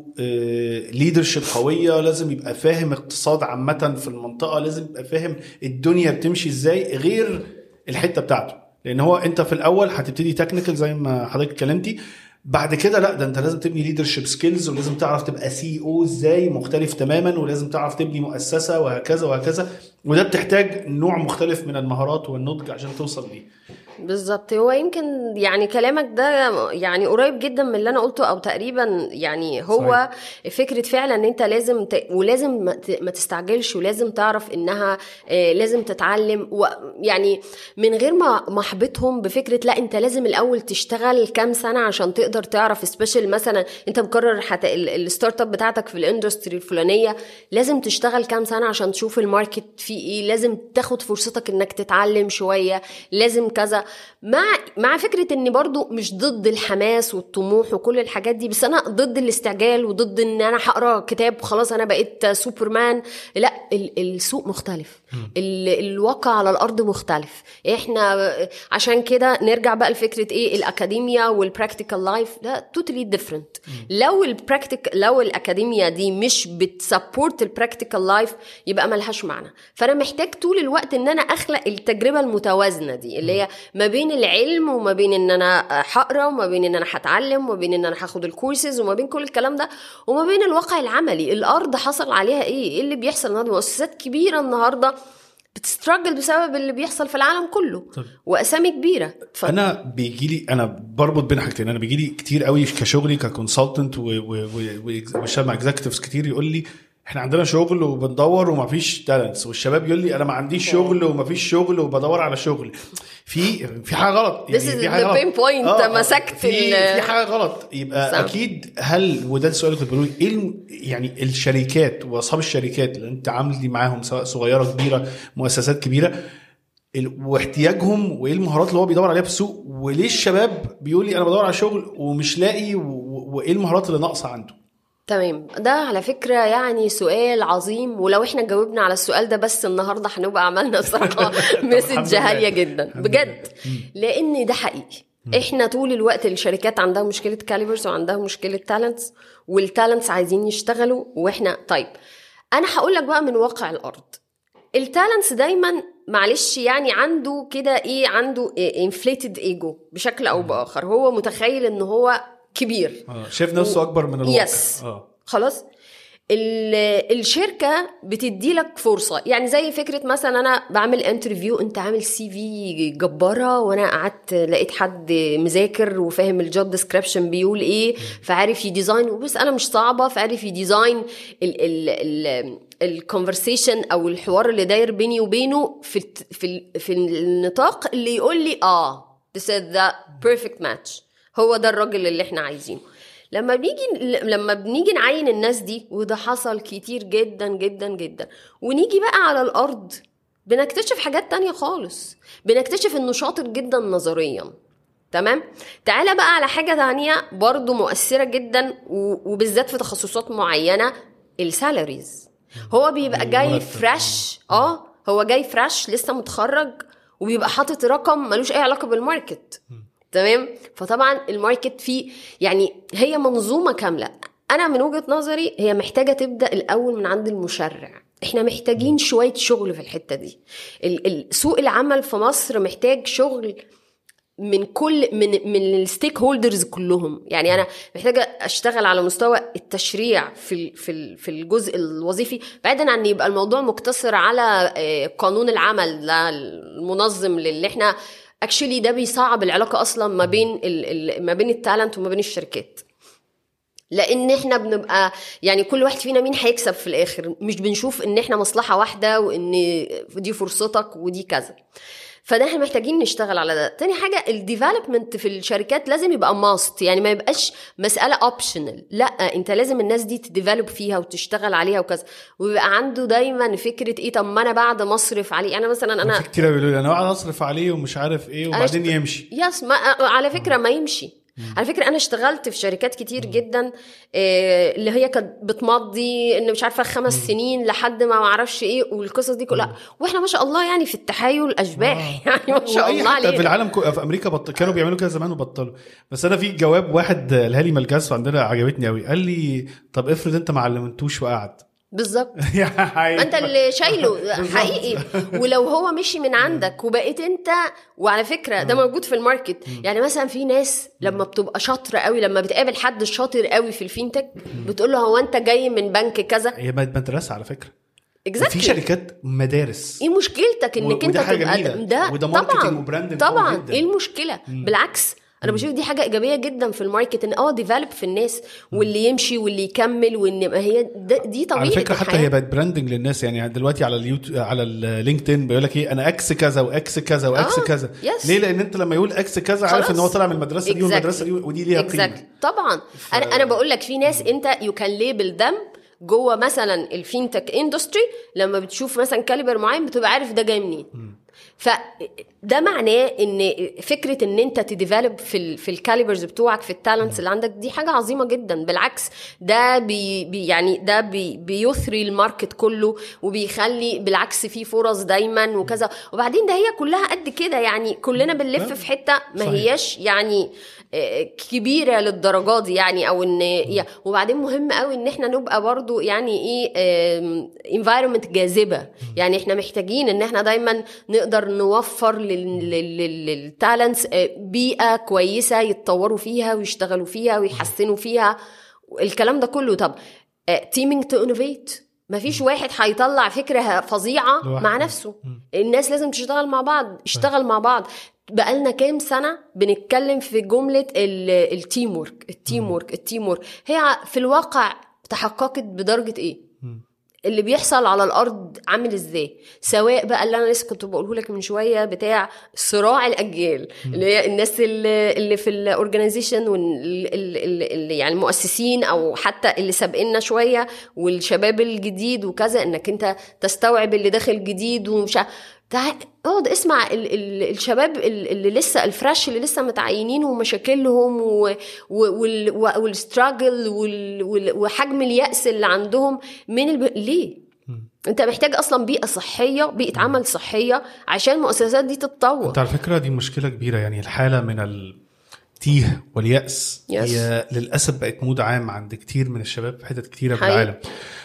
ليدرشيب قويه لازم يبقى فاهم اقتصاد عامه في المنطقه لازم يبقى فاهم الدنيا بتمشي ازاي غير الحته بتاعته لان هو انت في الاول هتبتدي تكنيكال زي ما حضرتك اتكلمتي بعد كده لا ده انت لازم تبني ليدرشيب سكيلز ولازم تعرف تبقى سي او ازاي مختلف تماما ولازم تعرف تبني مؤسسه وهكذا وهكذا وده بتحتاج نوع مختلف من المهارات والنضج عشان توصل ليه بالظبط هو يمكن يعني كلامك ده يعني قريب جدا من اللي انا قلته او تقريبا يعني هو صحيح. فكره فعلا ان انت لازم ت... ولازم ما, ت... ما تستعجلش ولازم تعرف انها آه لازم تتعلم ويعني من غير ما ما احبطهم بفكره لا انت لازم الاول تشتغل كام سنه عشان تقدر تعرف سبيشال مثلا انت مقرر حتى الستارت اب بتاعتك في الاندستري الفلانيه لازم تشتغل كام سنه عشان تشوف الماركت فيه ايه لازم تاخد فرصتك انك تتعلم شويه لازم كذا مع مع فكره اني برضو مش ضد الحماس والطموح وكل الحاجات دي بس انا ضد الاستعجال وضد ان انا هقرا كتاب خلاص انا بقيت سوبرمان لا ال- السوق مختلف ال- الواقع على الارض مختلف احنا عشان كده نرجع بقى لفكره ايه الاكاديميا والبراكتيكال لايف لا توتالي ديفرنت لو البراكتيك لو الاكاديميا دي مش بتسبورت البراكتيكال لايف يبقى ملهاش معنى فانا محتاج طول الوقت ان انا اخلق التجربه المتوازنه دي اللي هي ما بين العلم وما بين ان انا هقرا وما بين ان انا هتعلم وما بين ان انا هاخد الكورسز وما بين كل الكلام ده وما بين الواقع العملي الارض حصل عليها ايه ايه اللي بيحصل النهارده مؤسسات كبيره النهارده بتستراجل بسبب اللي بيحصل في العالم كله طب. واسامي كبيره ف... انا بيجي لي انا بربط بين حاجتين انا بيجي لي كتير قوي كشغلي ككونسلتنت وشاب مع اكزكتيفز كتير يقول لي احنا عندنا شغل وبندور ومفيش تالنتس والشباب يقول لي انا ما عنديش شغل ومفيش شغل وبدور على شغل في في حاجه غلط This is في حاجة the غلط. pain point. آه، آه، مسكت في ال- في حاجه غلط يبقى صح. اكيد هل وده السؤال اللي كنت بقوله ايه الم- يعني الشركات واصحاب الشركات اللي انت عامل معاهم سواء صغيره كبيره مؤسسات كبيره ال- واحتياجهم وايه المهارات اللي هو بيدور عليها في السوق وليه الشباب بيقول لي انا بدور على شغل ومش لاقي و- و- وايه المهارات اللي ناقصه عنده تمام ده على فكرة يعني سؤال عظيم ولو احنا جاوبنا على السؤال ده بس النهاردة هنبقى عملنا صراحة مسج عالية جدا بجد لان ده حقيقي احنا طول الوقت الشركات عندها مشكلة كاليبرز وعندها مشكلة تالنتس والتالنتس عايزين يشتغلوا واحنا طيب انا هقول لك بقى من واقع الارض التالنتس دايما معلش يعني عنده كده ايه عنده انفليتد ايجو بشكل او باخر هو متخيل ان هو كبير اه شايف نفسه اكبر من الواقع يس اه خلاص ال- الشركه بتدي لك فرصه يعني زي فكره مثلا انا بعمل انترفيو انت عامل سي في جباره وانا قعدت لقيت حد مذاكر وفاهم الجوب ديسكريبشن بيقول ايه فعارف يديزاين وبس انا مش صعبه فعارف يديزاين ال ال ال الكونفرسيشن او الحوار اللي داير بيني وبينه في الت- في ال- في النطاق اللي يقول لي اه this is the perfect match هو ده الراجل اللي احنا عايزينه لما بنيجي لما بنيجي نعين الناس دي وده حصل كتير جدا جدا جدا ونيجي بقى على الارض بنكتشف حاجات تانية خالص بنكتشف انه شاطر جدا نظريا تمام تعالى بقى على حاجة تانية برضو مؤثرة جدا و- وبالذات في تخصصات معينة السالاريز هو بيبقى جاي المرتب. فريش اه هو جاي فريش لسه متخرج وبيبقى حاطط رقم ملوش اي علاقة بالماركت تمام فطبعا الماركت فيه يعني هي منظومه كامله انا من وجهه نظري هي محتاجه تبدا الاول من عند المشرع احنا محتاجين شويه شغل في الحته دي ال- ال- سوق العمل في مصر محتاج شغل من كل من من الستيك هولدرز كلهم يعني انا محتاجه اشتغل على مستوى التشريع في ال- في ال- في الجزء الوظيفي بعيدا عن يبقى الموضوع مقتصر على آه، قانون العمل ده المنظم اللي احنا اكشلي ده بيصعب العلاقه اصلا ما بين ال ال ما بين التالنت وما بين الشركات لان احنا بنبقى يعني كل واحد فينا مين هيكسب في الاخر مش بنشوف ان احنا مصلحه واحده وان دي فرصتك ودي كذا فده احنا محتاجين نشتغل على ده تاني حاجه الديفلوبمنت في الشركات لازم يبقى ماست يعني ما يبقاش مساله اوبشنال لا انت لازم الناس دي تديفلوب فيها وتشتغل عليها وكذا ويبقى عنده دايما فكره ايه طب ما انا بعد ما اصرف عليه انا مثلا انا في كتير بيقولوا لي انا اقعد اصرف عليه ومش عارف ايه وبعدين اشت- يمشي يس ما على فكره ما يمشي على فكره انا اشتغلت في شركات كتير جدا آه، اللي هي كانت بتمضي ان مش عارفه خمس سنين لحد ما معرفش ايه والقصص دي كلها واحنا ما شاء الله يعني في التحايل اشباح يعني ما شاء وأي الله حتى في علينا العالم كو... في امريكا بط... كانوا بيعملوا كده زمان وبطلوا بس انا في جواب واحد قالها لي ملجاس عندنا عجبتني قوي قال لي طب افرض انت ما علمتوش وقعد بالظبط يعني ما انت اللي شايله حقيقي ولو هو مشي من عندك وبقيت انت وعلى فكره ده موجود في الماركت يعني مثلا في ناس لما بتبقى شاطره قوي لما بتقابل حد شاطر قوي في الفينتك بتقول له هو انت جاي من بنك كذا هي بقت مدرسه على فكره في اكزاكتلي شركات مدارس ايه مشكلتك انك و- انت وده حاجة تبقى جميلة. ده وده ماركتينج طبعا وبراندنج قوي طبعا جدا. ايه المشكله بالعكس انا بشوف دي حاجه ايجابيه جدا في الماركت ان اه ديفلوب في الناس واللي يمشي واللي يكمل وان ما هي ده دي طبيعه على فكره حتى الحياة. هي بقت براندنج للناس يعني دلوقتي على اليوتيوب على اللينكدين بيقول لك ايه انا اكس كذا واكس كذا واكس آه، كذا يس. ليه لان انت لما يقول اكس كذا عارف خلاص. ان هو طلع من المدرسه دي Exactly. والمدرسه دي ودي ليها قيمه exactly. طبعا ف... انا انا بقول لك في ناس انت يو كان ليبل دم جوه مثلا الفينتك اندستري لما بتشوف مثلا كاليبر معين بتبقى عارف ده جاي منين فده معناه ان فكره ان انت تديفلوب في ال في الكاليبرز بتوعك في التالنتس اللي عندك دي حاجه عظيمه جدا بالعكس ده بي بي يعني ده بي بيثري الماركت كله وبيخلي بالعكس في فرص دايما وكذا وبعدين ده هي كلها قد كده يعني كلنا بنلف في حته ما صحيح. هياش يعني آه، كبيره للدرجات دي يعني او ان يا- وبعدين مهم قوي ان احنا نبقى برضو يعني ايه انفايرمنت جاذبه يعني احنا محتاجين ان احنا دايما نقدر نوفر للتالنتس بيئه كويسه يتطوروا فيها ويشتغلوا فيها ويحسنوا فيها الكلام ده كله طب تيمينج تو انوفيت مفيش واحد هيطلع فكره فظيعه لوحده. مع نفسه الناس لازم تشتغل مع بعض اشتغل مع بعض بقالنا كام سنه بنتكلم في جمله التيم ورك التيم ورك التيم ورك هي ع- في الواقع تحققت بدرجه ايه اللي بيحصل على الارض عامل ازاي سواء بقى اللي انا لسه كنت بقوله لك من شويه بتاع صراع الاجيال اللي هي الناس اللي, اللي في الاورجنايزيشن واللي يعني المؤسسين او حتى اللي سابقنا شويه والشباب الجديد وكذا انك انت تستوعب اللي داخل جديد ومش ع- تعال اقعد اسمع ال ال الشباب ال- اللي لسه الفريش اللي لسه متعينين ومشاكلهم و- و- وال- و- والستراجل وال- وال- وحجم اليأس اللي عندهم من الب... ليه؟ انت محتاج اصلا بيئه صحيه بيئه عمل صحيه عشان المؤسسات دي تتطور انت على فكره دي مشكله كبيره يعني الحاله من التيه والياس Yes. هي للاسف بقت مود عام عند كتير من الشباب في حتت كتيره في حقيقي. العالم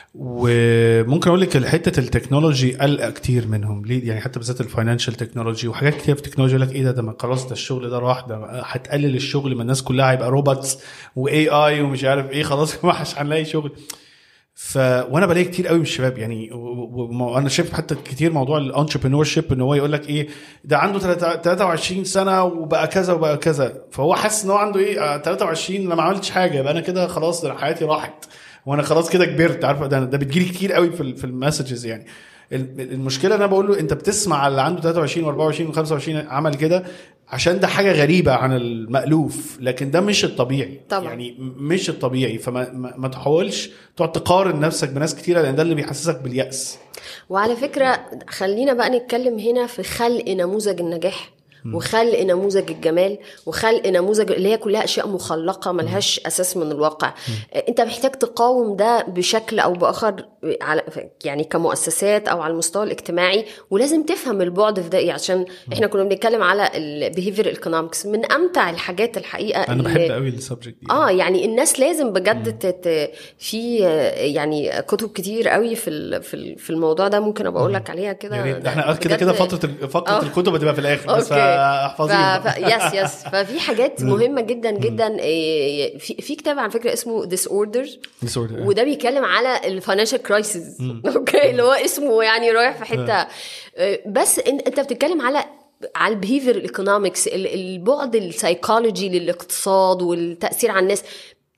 وممكن اقول لك حته التكنولوجي قلق كتير منهم ليه يعني حتى بالذات الفاينانشال تكنولوجي وحاجات كتير في التكنولوجيا يقول لك ايه ده ده ما خلاص ده الشغل ده راح ده هتقلل الشغل ما الناس كلها هيبقى روبوتس واي اي ومش عارف ايه خلاص مش هنلاقي شغل ف وانا بلاقي كتير قوي من الشباب يعني وانا شايف حتى كتير موضوع الانتربرينور شيب ان هو يقول لك ايه ده عنده 23 سنه وبقى كذا وبقى كذا فهو حاسس ان هو عنده ايه آه، 23 انا ما عملتش حاجه يبقى انا كده خلاص ده حياتي راحت وانا خلاص كده كبرت عارفه ده ده بتجيلي كتير قوي في ال- في المسجز يعني ال- المشكله انا بقول له انت بتسمع اللي عنده 23 و24 و25 عمل كده عشان ده حاجه غريبه عن المالوف لكن ده مش الطبيعي طبعا. يعني م- مش الطبيعي فما ما, ما تحاولش تقعد تقارن نفسك بناس كتيره لان ده اللي بيحسسك بالياس وعلى فكرة خلينا بقى نتكلم هنا في خلق نموذج النجاح وخلق نموذج الجمال وخلق نموذج اللي هي كلها اشياء مخلقه ملهاش اساس من الواقع انت محتاج تقاوم ده بشكل او باخر على يعني كمؤسسات او على المستوى الاجتماعي ولازم تفهم البعد في ده ايه عشان احنا كنا بنتكلم على البيهيفير ايكونومكس من امتع الحاجات الحقيقه انا اللي- بحب قوي السبجكت دي اه يعني الناس لازم بجد تت... في آه، يعني كتب كتير قوي في ال- في ال- في الموضوع ده ممكن ابقى اقول لك عليها كده يا ريت ده احنا كده بجد- كده فتره ال- فقره آه. الكتب هتبقى في الاخر بس اوكي احفظيها ف... ف... يس يس ففي حاجات مهمه جدا جدا إيه، في في كتاب على فكره اسمه ديس اوردر وده بيتكلم على الفاينانشال كرايسيس اوكي اللي هو اسمه يعني رايح في حته آه، بس إن- انت بتتكلم على على البيهيفير الايكونومكس البعد السيكولوجي للاقتصاد والتاثير على الناس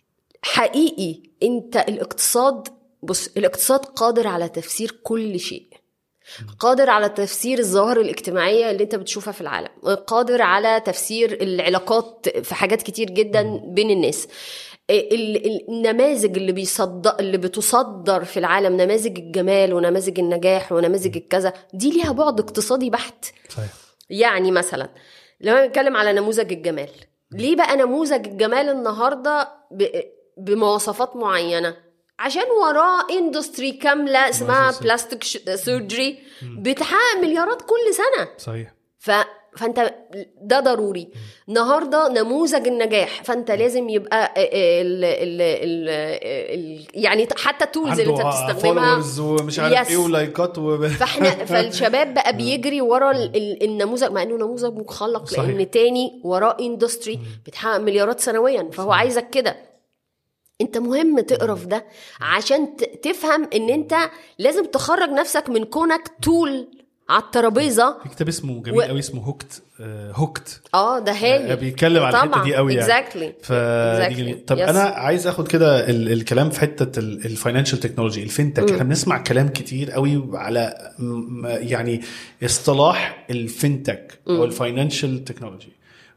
حقيقي انت الاقتصاد بص الاقتصاد قادر على تفسير كل شيء قادر على تفسير الظواهر الاجتماعية اللي انت بتشوفها في العالم قادر على تفسير العلاقات في حاجات كتير جدا بين الناس ال- ال- النماذج اللي بيصدر اللي بتصدر في العالم نماذج الجمال ونماذج النجاح ونماذج الكذا دي ليها بعد اقتصادي بحت صحيح يعني مثلا لما نتكلم على نموذج الجمال ليه بقى نموذج الجمال النهارده ب- بمواصفات معينه عشان وراه اندستري كامله اسمها مؤسسة. بلاستيك سيرجري بتحقق مليارات كل سنه صحيح ف... فانت ده ضروري النهارده نموذج النجاح فانت لازم يبقى ال... ال... ال... ال... يعني حتى التولز اللي انت بتستخدمها فولورز ومش عارف Yes. ايه ولايكات و... فاحنا فالشباب بقى بيجري ورا ال- ال- النموذج مع انه نموذج مخلق صحيح. لان تاني وراه اندستري بتحقق مليارات سنويا فهو عايزك كده انت مهم تقرا في ده عشان ت- تفهم ان انت لازم تخرج نفسك من كونك تول على الترابيزه في كتاب اسمه جميل و- قوي اسمه هوكت هوكت اه ده هايل بيتكلم على الحته طبعاً. دي قوي يعني exactly فدي Exactly. جميل طب Yes. انا عايز اخد كده ال- الكلام في حته الفاينانشال تكنولوجي الفinTech احنا بنسمع كلام كتير قوي على م- م- يعني اصطلاح الفinTech او الفاينانشال تكنولوجي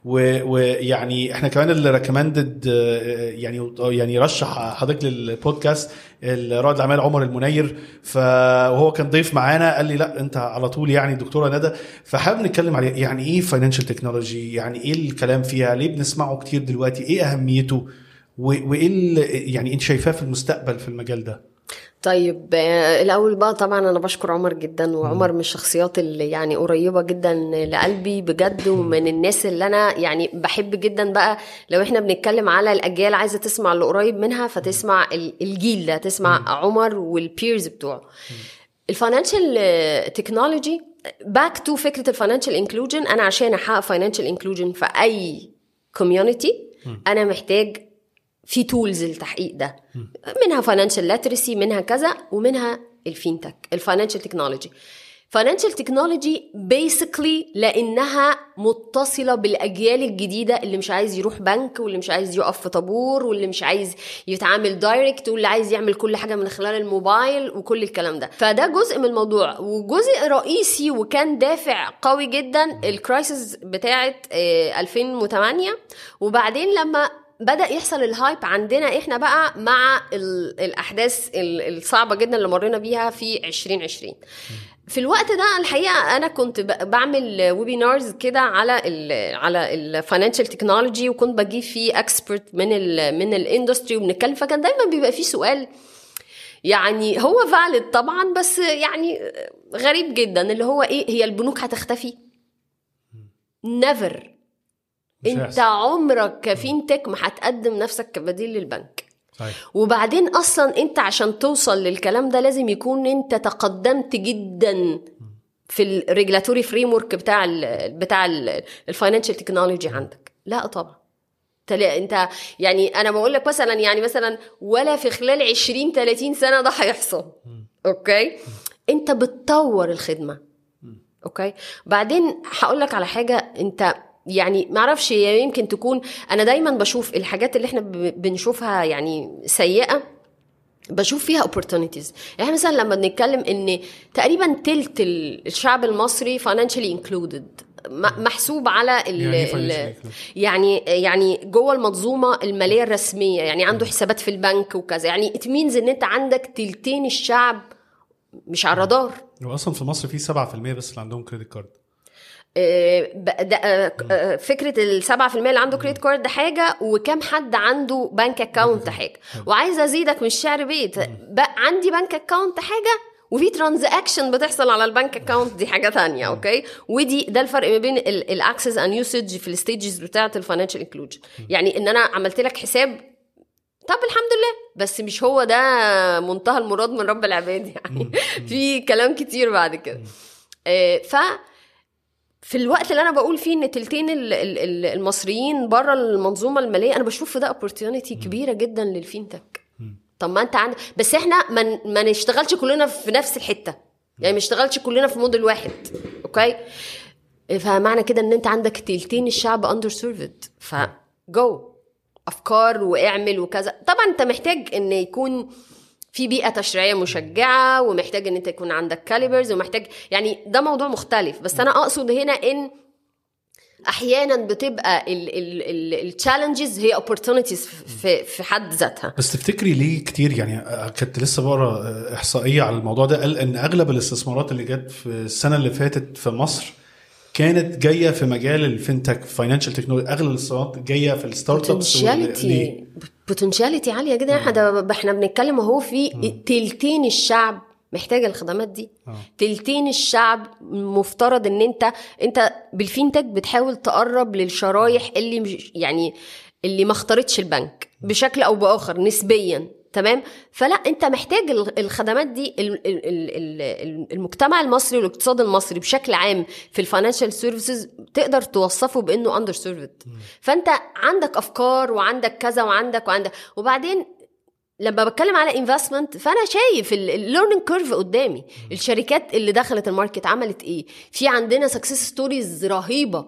ويعني احنا كمان اللي ريكومندد يعني يعني رشح حضرتك للبودكاست رائد الاعمال عمر المنير فهو كان ضيف معانا قال لي لا انت على طول يعني دكتوره ندى فحابب نتكلم عليه يعني ايه فاينانشال تكنولوجي يعني ايه الكلام فيها ليه بنسمعه كتير دلوقتي ايه اهميته و- وايه ال- يعني انت شايفاه في المستقبل في المجال ده طيب آه، الاول بقى طبعا انا بشكر عمر جدا وعمر من الشخصيات اللي يعني قريبه جدا لقلبي بجد ومن الناس اللي انا يعني بحب جدا بقى لو احنا بنتكلم على الاجيال عايزه تسمع اللي قريب منها فتسمع ال- الجيل ده تسمع عمر والبيرز بتوعه الفاينانشال تكنولوجي باك تو فكره الفاينانشال انكلوجن انا عشان احقق فاينانشال انكلوجن في اي كوميونتي انا محتاج في تولز للتحقيق ده منها فاينانشال لاترسي منها كذا ومنها الفينتك الفاينانشال تكنولوجي فاينانشال تكنولوجي بيسكلي لانها متصله بالاجيال الجديده اللي مش عايز يروح بنك واللي مش عايز يقف في طابور واللي مش عايز يتعامل دايركت واللي عايز يعمل كل حاجه من خلال الموبايل وكل الكلام ده فده جزء من الموضوع وجزء رئيسي وكان دافع قوي جدا الكرايسيس بتاعه آه، 2008 وبعدين لما بدا يحصل الهايب عندنا احنا بقى مع ال- الاحداث ال- الصعبه جدا اللي مرينا بيها في 2020 في الوقت ده الحقيقه انا كنت ب- بعمل ويبينارز كده على ال على الفاينانشال تكنولوجي وكنت بجيب فيه اكسبرت من ال من الاندستري وبنتكلم فكان دايما بيبقى فيه سؤال يعني هو فالid طبعا بس يعني غريب جدا اللي هو ايه هي البنوك هتختفي نيفر مش انت هيحصل. عمرك كفينتك ما هتقدم نفسك كبديل للبنك صحيح وبعدين اصلا انت عشان توصل للكلام ده لازم يكون انت تقدمت جدا في الريجلاتوري فريم ورك بتاع ال بتاع الفاينانشال تكنولوجي عندك لا طبعا تلا- انت يعني انا بقول لك مثلا يعني مثلا ولا في خلال 20 30 سنه ده هيحصل اوكي انت بتطور الخدمه اوكي بعدين هقول لك على حاجه انت يعني معرفش هي يمكن تكون انا دايما بشوف الحاجات اللي احنا ب- بنشوفها يعني سيئه بشوف فيها opportunities يعني مثلا لما بنتكلم ان تقريبا تلت ال- الشعب المصري financially included م- محسوب على ال يعني إيه ال financially included؟ يعني يعني جوه المنظومه الماليه الرسميه يعني عنده حسابات في البنك وكذا يعني it means ان انت عندك تلتين الشعب مش على الرادار هو اصلا في مصر في 7% بس اللي عندهم كريدت كارد آه، ب- ده- آه، آه، فكره ال 7% اللي عنده كريدت كارد ده حاجه وكم حد عنده بنك اكونت حاجه وعايزه ازيدك من الشعر بيت بقى عندي بنك اكونت حاجه وفي ترانزاكشن بتحصل على البنك اكونت دي حاجه تانية اوكي ودي ده الفرق ما بين الاكسس اند يوسج في الستيجز بتاعه الفاينانشال انكلوجن يعني ان انا عملت لك حساب طب الحمد لله بس مش هو ده منتهى المراد من رب العباد يعني في كلام كتير بعد كده آه، ف في الوقت اللي انا بقول فيه ان تلتين ال- ال- ال- المصريين بره المنظومه الماليه انا بشوف في ده opportunity كبيره جدا للفينتك طب ما انت عندك بس احنا ما ن- ما نشتغلش كلنا في نفس الحته يعني ما نشتغلش كلنا في موديل واحد اوكي فمعنى كده ان انت عندك تلتين الشعب اندر سيرفد فجو افكار واعمل وكذا طبعا انت محتاج ان يكون في بيئه تشريعيه مشجعه ومحتاج ان انت يكون عندك كاليبرز ومحتاج يعني ده موضوع مختلف بس انا اقصد هنا ان احيانا بتبقى التشالنجز هي opportunities في في حد ذاتها بس تفتكري ليه كتير يعني آه، كنت لسه بقرا آه، احصائيه على الموضوع ده قال ان اغلب الاستثمارات اللي جت في السنه اللي فاتت في مصر كانت جايه في مجال الفinTech فاينانشال تكنولوجي اغلب الاستثمارات جايه في الستارت ابس ليه؟ بوتنشاليتي بوتنشاليتي عاليه جدا احنا ده احنا بنتكلم اهو في تلتين الشعب محتاج الخدمات دي آه. تلتين الشعب مفترض ان انت انت بالفينتك بتحاول تقرب للشرايح اللي مش يعني اللي ما اختارتش البنك بشكل او باخر نسبيا تمام فلا انت محتاج ال- الخدمات دي ال- ال- ال- ال- المجتمع المصري والاقتصاد المصري بشكل عام في الفاينانشال سيرفيسز تقدر توصفه بانه اندر سيرفد فانت عندك افكار وعندك كذا وعندك وعندك وبعدين لما بتكلم على انفستمنت فانا شايف الليرنينج كيرف قدامي الشركات اللي دخلت الماركت عملت ايه في عندنا سكسس ستوريز رهيبه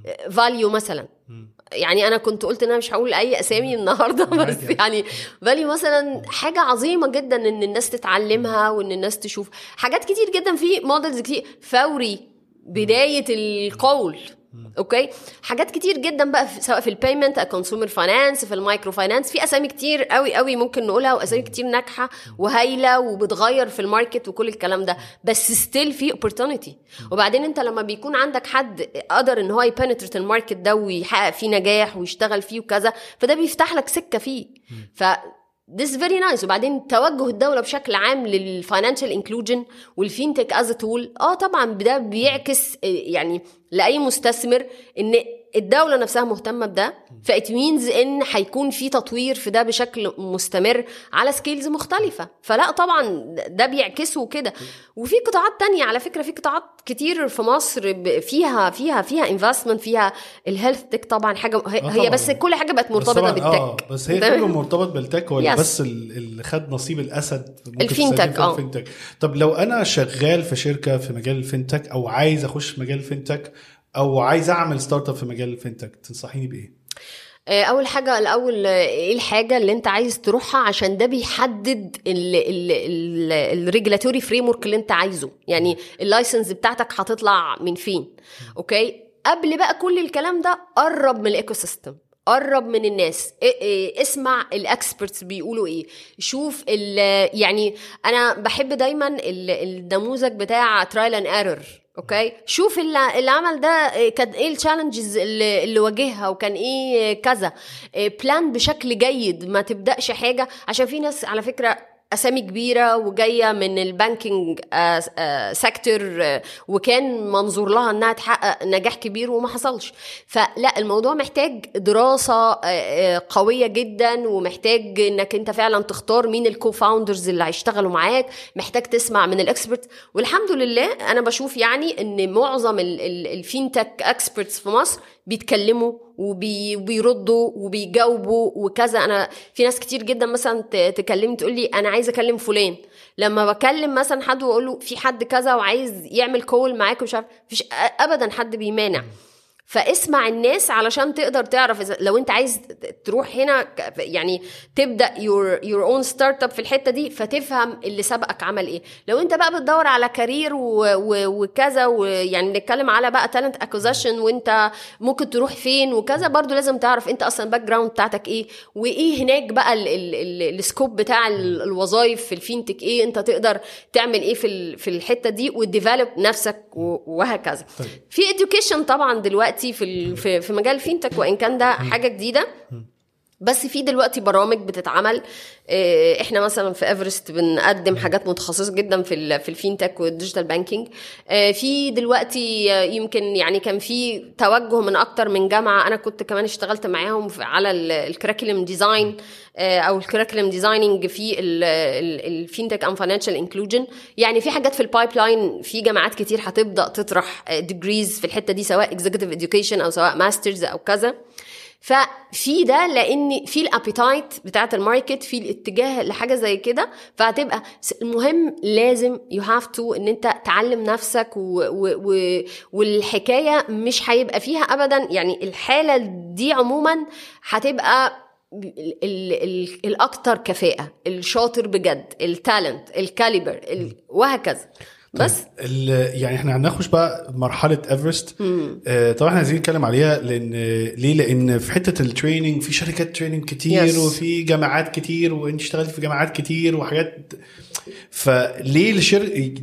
فاليو مثلا يعني انا كنت قلت ان انا مش هقول اي اسامي النهارده بس عادي. يعني فاليو مثلا حاجه عظيمه جدا ان الناس تتعلمها وان الناس تشوف حاجات كتير جدا في موديلز كتير فوري بدايه القول اوكي حاجات كتير جدا بقى في سواء في البيمنت كونسيومر فاينانس في المايكرو فاينانس في اسامي كتير قوي قوي ممكن نقولها واسامي كتير ناجحه وهايله وبتغير في الماركت وكل الكلام ده بس ستيل في opportunity وبعدين انت لما بيكون عندك حد قدر ان هو يبنترت الماركت ده ويحقق فيه نجاح ويشتغل فيه وكذا فده بيفتح لك سكه فيه ف This is very nice وبعدين توجه الدوله بشكل عام للفاينانشال انكلوجن والفينتك از تول اه طبعا ده بيعكس آه، يعني لاي مستثمر ان الدوله نفسها مهتمه بده فات مينز ان هيكون في تطوير في ده بشكل مستمر على سكيلز مختلفه فلا طبعا ده بيعكسه كده وفي قطاعات تانية على فكره في قطاعات كتير في مصر ب- فيها فيها فيها انفستمنت فيها الهيلث تك طبعا حاجه هي, آه هي طبعاً. بس كل حاجه بقت بس مرتبطه طبعاً- بالتك اه بس هي تمام؟ كله مرتبط بالتك ولا Yes. بس ال- اللي خد نصيب الاسد ممكن الفينتك، تستخدمه في آه. الفينتك طب لو انا شغال في شركه في مجال الفينتك او عايز اخش في مجال الفينتك او عايز اعمل ستارت اب في مجال الفينتك تنصحيني بايه؟ آه، اول حاجه الاول آه، ايه الحاجه اللي انت عايز تروحها عشان ده بيحدد الريجولاتوري فريم ورك اللي انت عايزه يعني اللايسنس بتاعتك هتطلع من فين اوكي قبل بقى كل الكلام ده قرب من الايكو سيستم قرب من الناس إيه- إيه، اسمع الاكسبرتس بيقولوا ايه شوف ال- يعني انا بحب دايما ال- النموذج بتاع ترايل اند ايرور اوكي شوف اللي اللي عمل ده إيه، كان ايه التشالنجز اللي, اللي واجهها وكان ايه كذا بلان بشكل جيد ما تبداش حاجه عشان في ناس على فكره اسامي كبيره وجايه من البانكينج سيكتور وكان منظور لها انها تحقق نجاح كبير وما حصلش فلا الموضوع محتاج دراسه آه، آه، قويه جدا ومحتاج انك انت فعلا تختار مين الكو فاوندرز اللي هيشتغلوا معاك محتاج تسمع من الاكسبرت والحمد لله انا بشوف يعني ان معظم الفينتك اكسبرتس في مصر بيتكلموا وبي- وبيردوا وبيجاوبوا وكذا انا في ناس كتير جدا مثلا ت- تكلمني تقول لي انا عايزه اكلم فلان لما بكلم مثلا حد واقول له في حد كذا وعايز يعمل كول معاك ومش عارف مفيش أ- ابدا حد بيمانع فاسمع الناس علشان تقدر تعرف إذا لو انت عايز تروح هنا ك- يعني تبدا يور يور اون ستارت اب في الحته دي فتفهم اللي سبقك عمل ايه لو انت بقى بتدور على كارير و- و- وكذا ويعني نتكلم على بقى تالنت اكوزيشن وانت ممكن تروح فين وكذا برضو لازم تعرف انت اصلا الباك جراوند بتاعتك ايه وايه هناك بقى ال- ال- ال- السكوب بتاع ال- الوظائف في الفينتك ايه انت تقدر تعمل ايه في ال- في الحته دي وتديفلوب نفسك و- وهكذا طيب. في education طبعا دلوقتي في ال- في في مجال الفينتك وان كان ده حاجه جديده بس في دلوقتي برامج بتتعمل آه، احنا مثلا في ايفرست بنقدم حاجات متخصصه جدا في ال- في الفينتك والديجيتال بانكينج آه، في دلوقتي آه، يمكن يعني كان في توجه من اكتر من جامعه انا كنت كمان اشتغلت معاهم في- على الكريكولم ديزاين او الكريكولم ديزايننج في الفينتك ام فاينانشال انكلوجن يعني في حاجات في البايب لاين في جامعات كتير هتبدا تطرح ديجريز في الحته دي سواء اكزيكتيف اديوكيشن او سواء ماسترز او كذا ففي ده لان في الابيتايت بتاعت الماركت في الاتجاه لحاجه زي كده فهتبقى س- المهم لازم يو هاف تو ان انت تعلم نفسك و و و والحكايه مش هيبقى فيها ابدا يعني الحاله دي عموما هتبقى ال- ال- ال- الاكتر كفاءه الشاطر بجد التالنت الكاليبر ال- وهكذا بس ال- يعني احنا هنخش بقى مرحله ايفرست آه طبعا احنا عايزين نتكلم عليها لان ليه لان في حته التريننج في شركات تريننج كتير Yes. وفي جامعات كتير وانت اشتغلت في جامعات كتير وحاجات فليه الشر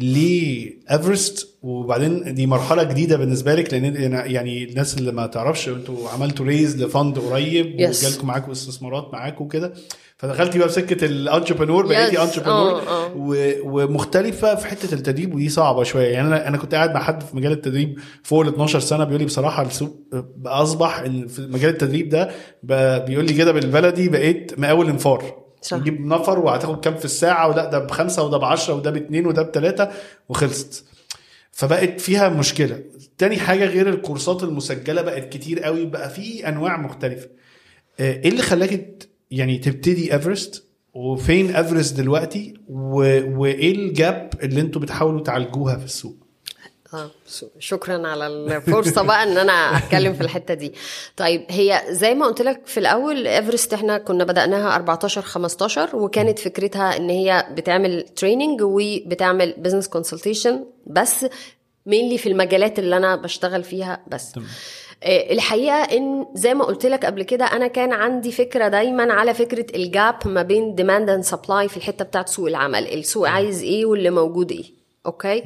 ليه ايفرست وبعدين دي مرحله جديده بالنسبه لك لان أنا- يعني الناس اللي ما تعرفش انتوا عملتوا ريز لفند قريب Yes. وجالكم معاكم استثمارات معاكم وكده فدخلتي بقى في سكه الانتربرنور بقيتي Yes. انتربرنور آه، آه. و- ومختلفه في حته التدريب ودي صعبه شويه يعني انا انا كنت قاعد مع حد في مجال التدريب فوق ال 12 سنه بيقول لي بصراحه السوق بقى اصبح ان في مجال التدريب ده بقى بيقول لي كده بالبلدي بقيت مقاول انفار صح. نجيب نفر وهتاخد كام في الساعه ولا ده بخمسه وده بعشره وده باثنين وده بثلاثه وخلصت فبقت فيها مشكله تاني حاجه غير الكورسات المسجله بقت كتير قوي بقى في انواع مختلفه آه، ايه اللي خلاك ت- يعني تبتدي ايفرست وفين ايفرست دلوقتي و... وايه الجاب اللي انتوا بتحاولوا تعالجوها في السوق آه، ش- شكرا على الفرصه بقى ان انا اتكلم في الحته دي طيب هي زي ما قلت لك في الاول ايفرست احنا كنا بداناها 14 15 وكانت فكرتها ان هي بتعمل تريننج وبتعمل بزنس كونسلتيشن بس مينلي في المجالات اللي انا بشتغل فيها بس آه، الحقيقه ان زي ما قلت لك قبل كده انا كان عندي فكره دايما على فكره الجاب ما بين ديماند اند سبلاي في الحته بتاعت سوق العمل السوق عايز ايه واللي موجود ايه اوكي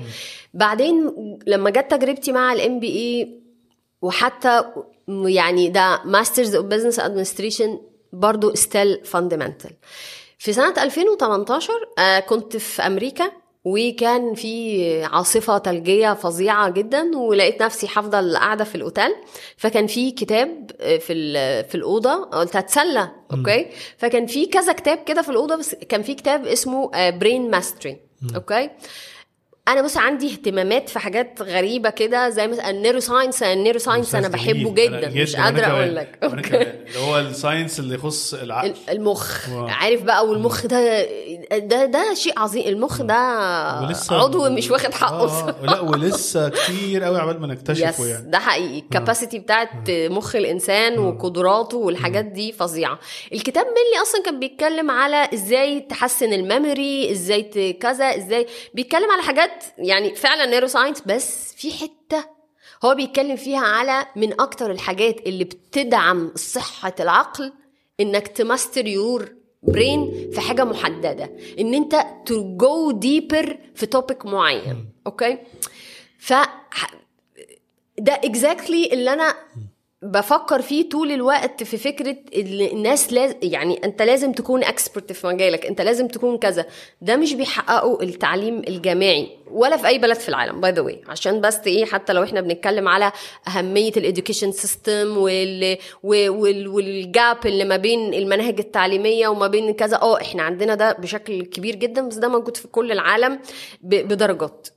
بعدين لما جت تجربتي مع الام بي اي وحتى يعني ده ماسترز اوف بزنس ادمنستريشن برضو ستيل فاندمنتال في سنه 2018 آه، كنت في امريكا وكان في عاصفة ثلجية فظيعة جدا ولقيت نفسي هفضل قاعدة في الأوتيل فكان في كتاب في ال- في الأوضة قلت هتسلى أوكي فكان في كذا كتاب كده في الأوضة بس كان في كتاب اسمه برين ماستري أوكي انا بص عندي اهتمامات في حاجات غريبه كده زي مثلا النيرو ساينس النيرو ساينس انا بحبه جدا مش قادره اقول لك أنا كمان. اللي هو الساينس اللي يخص العقل المخ واو. عارف بقى والمخ ده ده ده شيء عظيم المخ ده عضو مش واخد حقه آه لا ولسه كتير قوي عبال ما نكتشفه يس يعني ده حقيقي الكاباسيتي بتاعت مخ الانسان وقدراته والحاجات دي فظيعه الكتاب ملي اصلا كان بيتكلم على ازاي تحسن الميموري ازاي ت- كذا ازاي بيتكلم على حاجات يعني فعلا نيرو ساينس بس في حته هو بيتكلم فيها على من اكتر الحاجات اللي بتدعم صحه العقل انك تماستر يور برين في حاجه محدده ان انت تو جو ديبر في توبيك معين اوكي ف ده اكزاكتلي exactly اللي انا بفكر فيه طول الوقت في فكره ان الناس لازم يعني انت لازم تكون اكسبرت في مجالك انت لازم تكون كذا ده مش بيحققه التعليم الجامعي ولا في اي بلد في العالم باي ذا واي عشان بس ايه حتى لو احنا بنتكلم على اهميه الاديوكيشن سيستم وال وال والجاب اللي ما بين المناهج التعليميه وما بين كذا اه احنا عندنا ده بشكل كبير جدا بس ده موجود في كل العالم بدرجات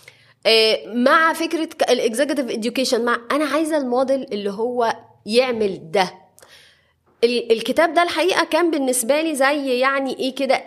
مع فكره الاكزيكتيف اديوكيشن مع انا عايزه الموديل اللي هو يعمل ده الكتاب ده الحقيقه كان بالنسبه لي زي يعني ايه كده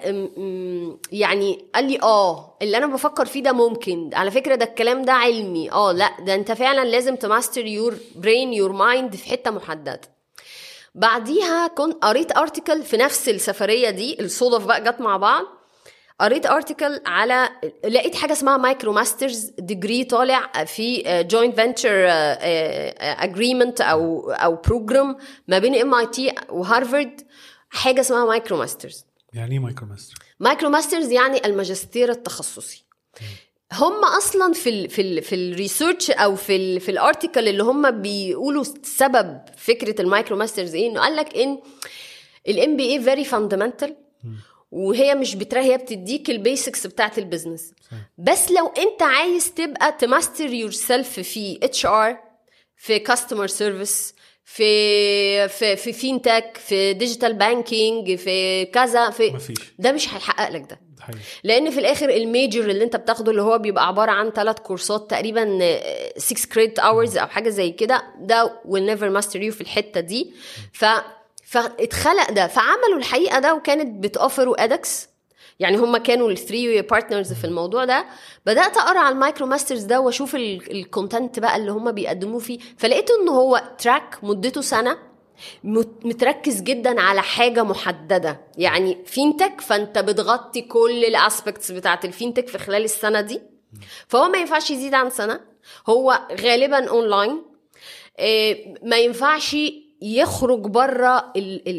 يعني قال لي اه اللي انا بفكر فيه ده ممكن على فكره ده الكلام ده علمي اه لا ده انت فعلا لازم تماستر يور برين يور مايند في حته محدده بعديها كنت قريت ارتكل في نفس السفريه دي الصدف بقى جت مع بعض قريت ارتكل على لقيت حاجه اسمها مايكرو ماسترز ديجري طالع في جوينت فينتشر اجريمنت او او بروجرام ما بين ام اي تي وهارفارد حاجه اسمها مايكرو ماسترز يعني ايه مايكرو ماستر مايكرو ماسترز يعني الماجستير التخصصي هم اصلا في ال في ال في الريسيرش او في ال في الارتكل اللي هم بيقولوا سبب فكره المايكرو ماسترز ايه انه قال لك ان الام بي اي فيري فاندمنتال وهي مش بترى هي بتديك البيسكس بتاعت البيزنس بس لو انت عايز تبقى تماستر يور سيلف في اتش ار في كاستمر سيرفيس في في في فينتك في ديجيتال بانكينج في كذا في مفيش. ده مش هيحقق لك ده حقيقي. لان في الاخر الميجر اللي انت بتاخده اللي هو بيبقى عباره عن ثلاث كورسات تقريبا 6 كريدت اورز او حاجه زي كده ده will never master you في الحته دي ف فاتخلق ده فعملوا الحقيقه ده وكانت بتوفروا ادكس يعني هم كانوا الثري بارتنرز في الموضوع ده بدات اقرا على المايكرو ماسترز ده واشوف الكونتنت بقى اللي هم بيقدموه فيه فلقيت ان هو تراك مدته سنه متركز جدا على حاجه محدده يعني فينتك فانت بتغطي كل الاسبكتس بتاعت الفينتك في خلال السنه دي فهو ما ينفعش يزيد عن سنه هو غالبا اونلاين ما ينفعش يخرج بره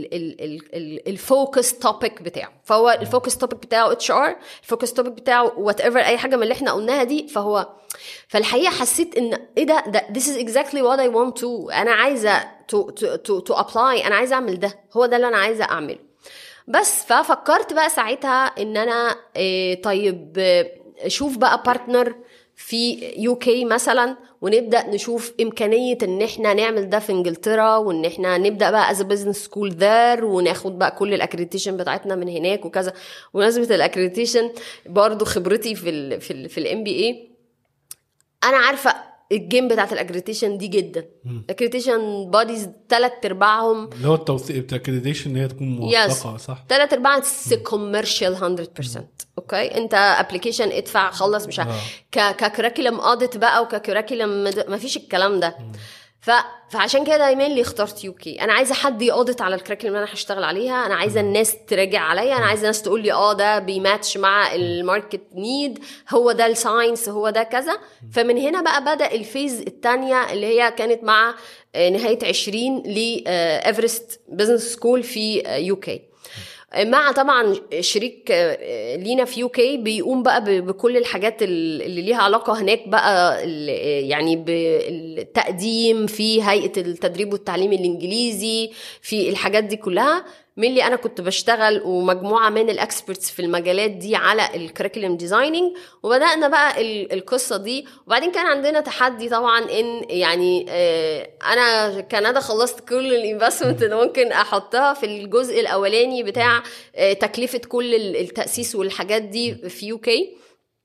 الفوكس توبيك بتاعه فهو الفوكس توبيك بتاعه اتش ار الفوكس توبيك بتاعه وات ايفر اي حاجه من اللي احنا قلناها دي فهو فالحقيقه حسيت ان ايه ده ده this is exactly what I want to انا عايزه to to to, to apply انا عايزه اعمل ده هو ده اللي انا عايزه اعمله بس ففكرت بقى ساعتها ان انا إيه طيب شوف بقى بارتنر في يو كي مثلا ونبدا نشوف امكانيه ان احنا نعمل ده في انجلترا وان احنا نبدا بقى از بزنس سكول ذير وناخد بقى كل الاكريديشن بتاعتنا من هناك وكذا بمناسبه الاكريديشن برضو خبرتي في ال في ال في الام بي اي انا عارفه الجيم بتاعت الاكريديشن دي جدا الاكريديشن بوديز ثلاث ارباعهم اللي هو التوثيق بتاع اكريديشن ان هي تكون موثقه صح ثلاث ارباع كوميرشال 100% اوكي انت ابلكيشن ادفع خلص مش ككريكولم اوديت بقى وككريكولم ما فيش الكلام ده ف... فعشان كده دايما اللي اخترت يو كي انا عايزه حد ياودت على الكريكولم اللي انا هشتغل عليها انا عايزه الناس تراجع عليا انا عايزه الناس تقول لي اه ده بيماتش مع الماركت نيد هو ده الساينس هو ده كذا فمن هنا بقى بدا الفيز الثانيه اللي هي كانت مع نهايه 20 لايفرست بزنس سكول في يو كي مع طبعا شريك لينا في يو كي بيقوم بقى بكل الحاجات اللي ليها علاقه هناك بقى يعني بالتقديم في هيئه التدريب والتعليم الانجليزي في الحاجات دي كلها من اللي انا كنت بشتغل ومجموعه من الاكسبرتس في المجالات دي على الكريكولم ديزايننج وبدانا بقى القصه دي وبعدين كان عندنا تحدي طبعا ان يعني انا كندا خلصت كل الانفستمنت اللي ممكن احطها في الجزء الاولاني بتاع تكلفه كل التاسيس والحاجات دي في يو كي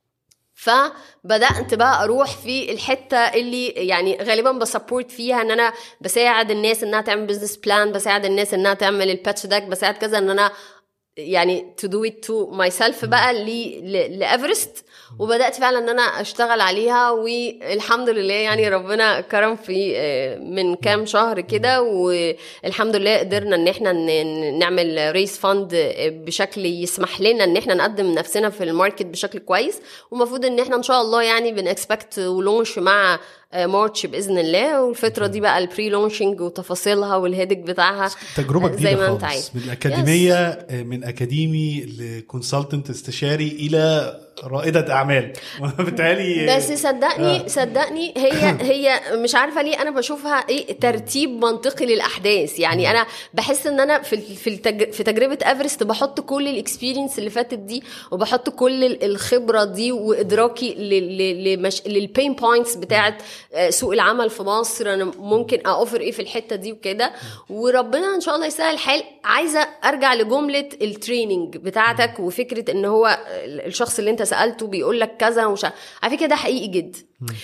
فبدات بقى اروح في الحته اللي يعني غالبا بسبورت فيها ان انا بساعد الناس انها تعمل بزنس بلان بساعد الناس انها تعمل الباتش داك بساعد كذا ان انا يعني to do it to myself بقى لايفرست وبدات فعلا ان انا اشتغل عليها والحمد لله يعني ربنا كرم في من كام شهر كده والحمد لله قدرنا ان احنا نعمل ريس فاند بشكل يسمح لنا ان احنا نقدم نفسنا في الماركت بشكل كويس ومفروض ان احنا ان شاء الله يعني بنكسبكت ولونش مع آه، مارتش باذن الله والفتره دي بقى البري لونشنج وتفاصيلها والهيدك بتاعها تجربه آه، جديده زي ما انت خالص عايز من الاكاديميه آه، من اكاديمي لكونسلتنت استشاري الى رائده اعمال بالتالي بس صدقني آه. صدقني هي هي مش عارفه ليه انا بشوفها ايه ترتيب منطقي للاحداث يعني انا بحس ان انا في ال- في التج... في تجربه ايفرست بحط كل الاكسبيرينس اللي فاتت دي وبحط كل ال- الخبره دي وادراكي لل... لل... لمش... للبين بوينتس بتاعت آه، سوق العمل في مصر انا ممكن اوفر ايه في الحته دي وكده وربنا ان شاء الله يسهل الحال عايزه ارجع لجمله التريننج بتاعتك وفكره ان هو الشخص اللي انت سالته بيقول لك كذا ومش عارف- على فكره ده حقيقي جدا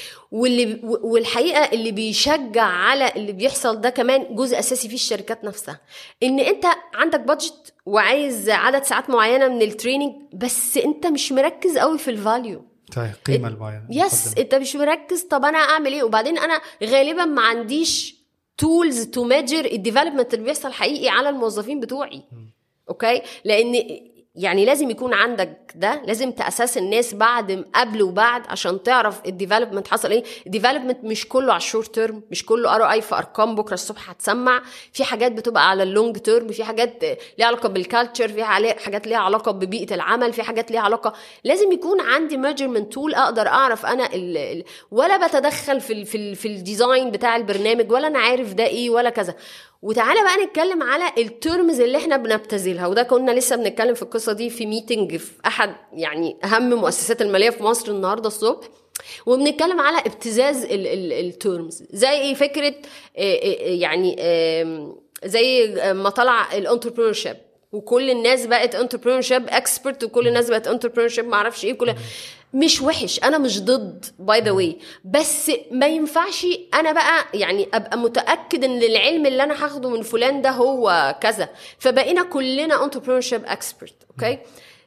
واللي والحقيقه اللي بيشجع على اللي بيحصل ده كمان جزء اساسي فيه الشركات نفسها ان انت عندك بادجت وعايز عدد ساعات معينه من التريننج بس انت مش مركز قوي في الفاليو طيب القيمه المعينه يس المقدمة. انت مش مركز طب انا اعمل ايه وبعدين انا غالبا ما عنديش تولز تو ميجر الديفلوبمنت اللي بيحصل حقيقي على الموظفين بتوعي اوكي لان يعني لازم يكون عندك ده لازم تاساس الناس بعد قبل وبعد عشان تعرف الديفلوبمنت حصل ايه الديفلوبمنت مش كله على الشورت تيرم مش كله ار اي في ارقام بكره الصبح هتسمع في حاجات بتبقى على اللونج تيرم في حاجات ليها علاقه بالكالتشر في حاجات ليها علاقه ببيئه العمل في حاجات ليها علاقه لازم يكون عندي ميجرمنت تول اقدر اعرف انا ال ال ولا بتدخل في ال في, ال في الديزاين بتاع البرنامج ولا انا عارف ده ايه ولا كذا وتعالى بقى نتكلم على الترمز اللي احنا بنبتذلها وده كنا لسه بنتكلم في القصه دي في ميتنج في احد يعني اهم مؤسسات الماليه في مصر النهارده الصبح وبنتكلم على ابتزاز الترمز زي فكره آه، آه، يعني آم، زي ما طلع الانتربرنور شيب وكل الناس بقت انتربرنور شيب اكسبرت وكل الناس بقت انتربرنور شيب ما اعرفش ايه كل مش وحش انا مش ضد باي ذا واي بس ما ينفعش انا بقى يعني ابقى متاكد ان العلم اللي انا هاخده من فلان ده هو كذا فبقينا كلنا انتربرنور شيب اكسبرت اوكي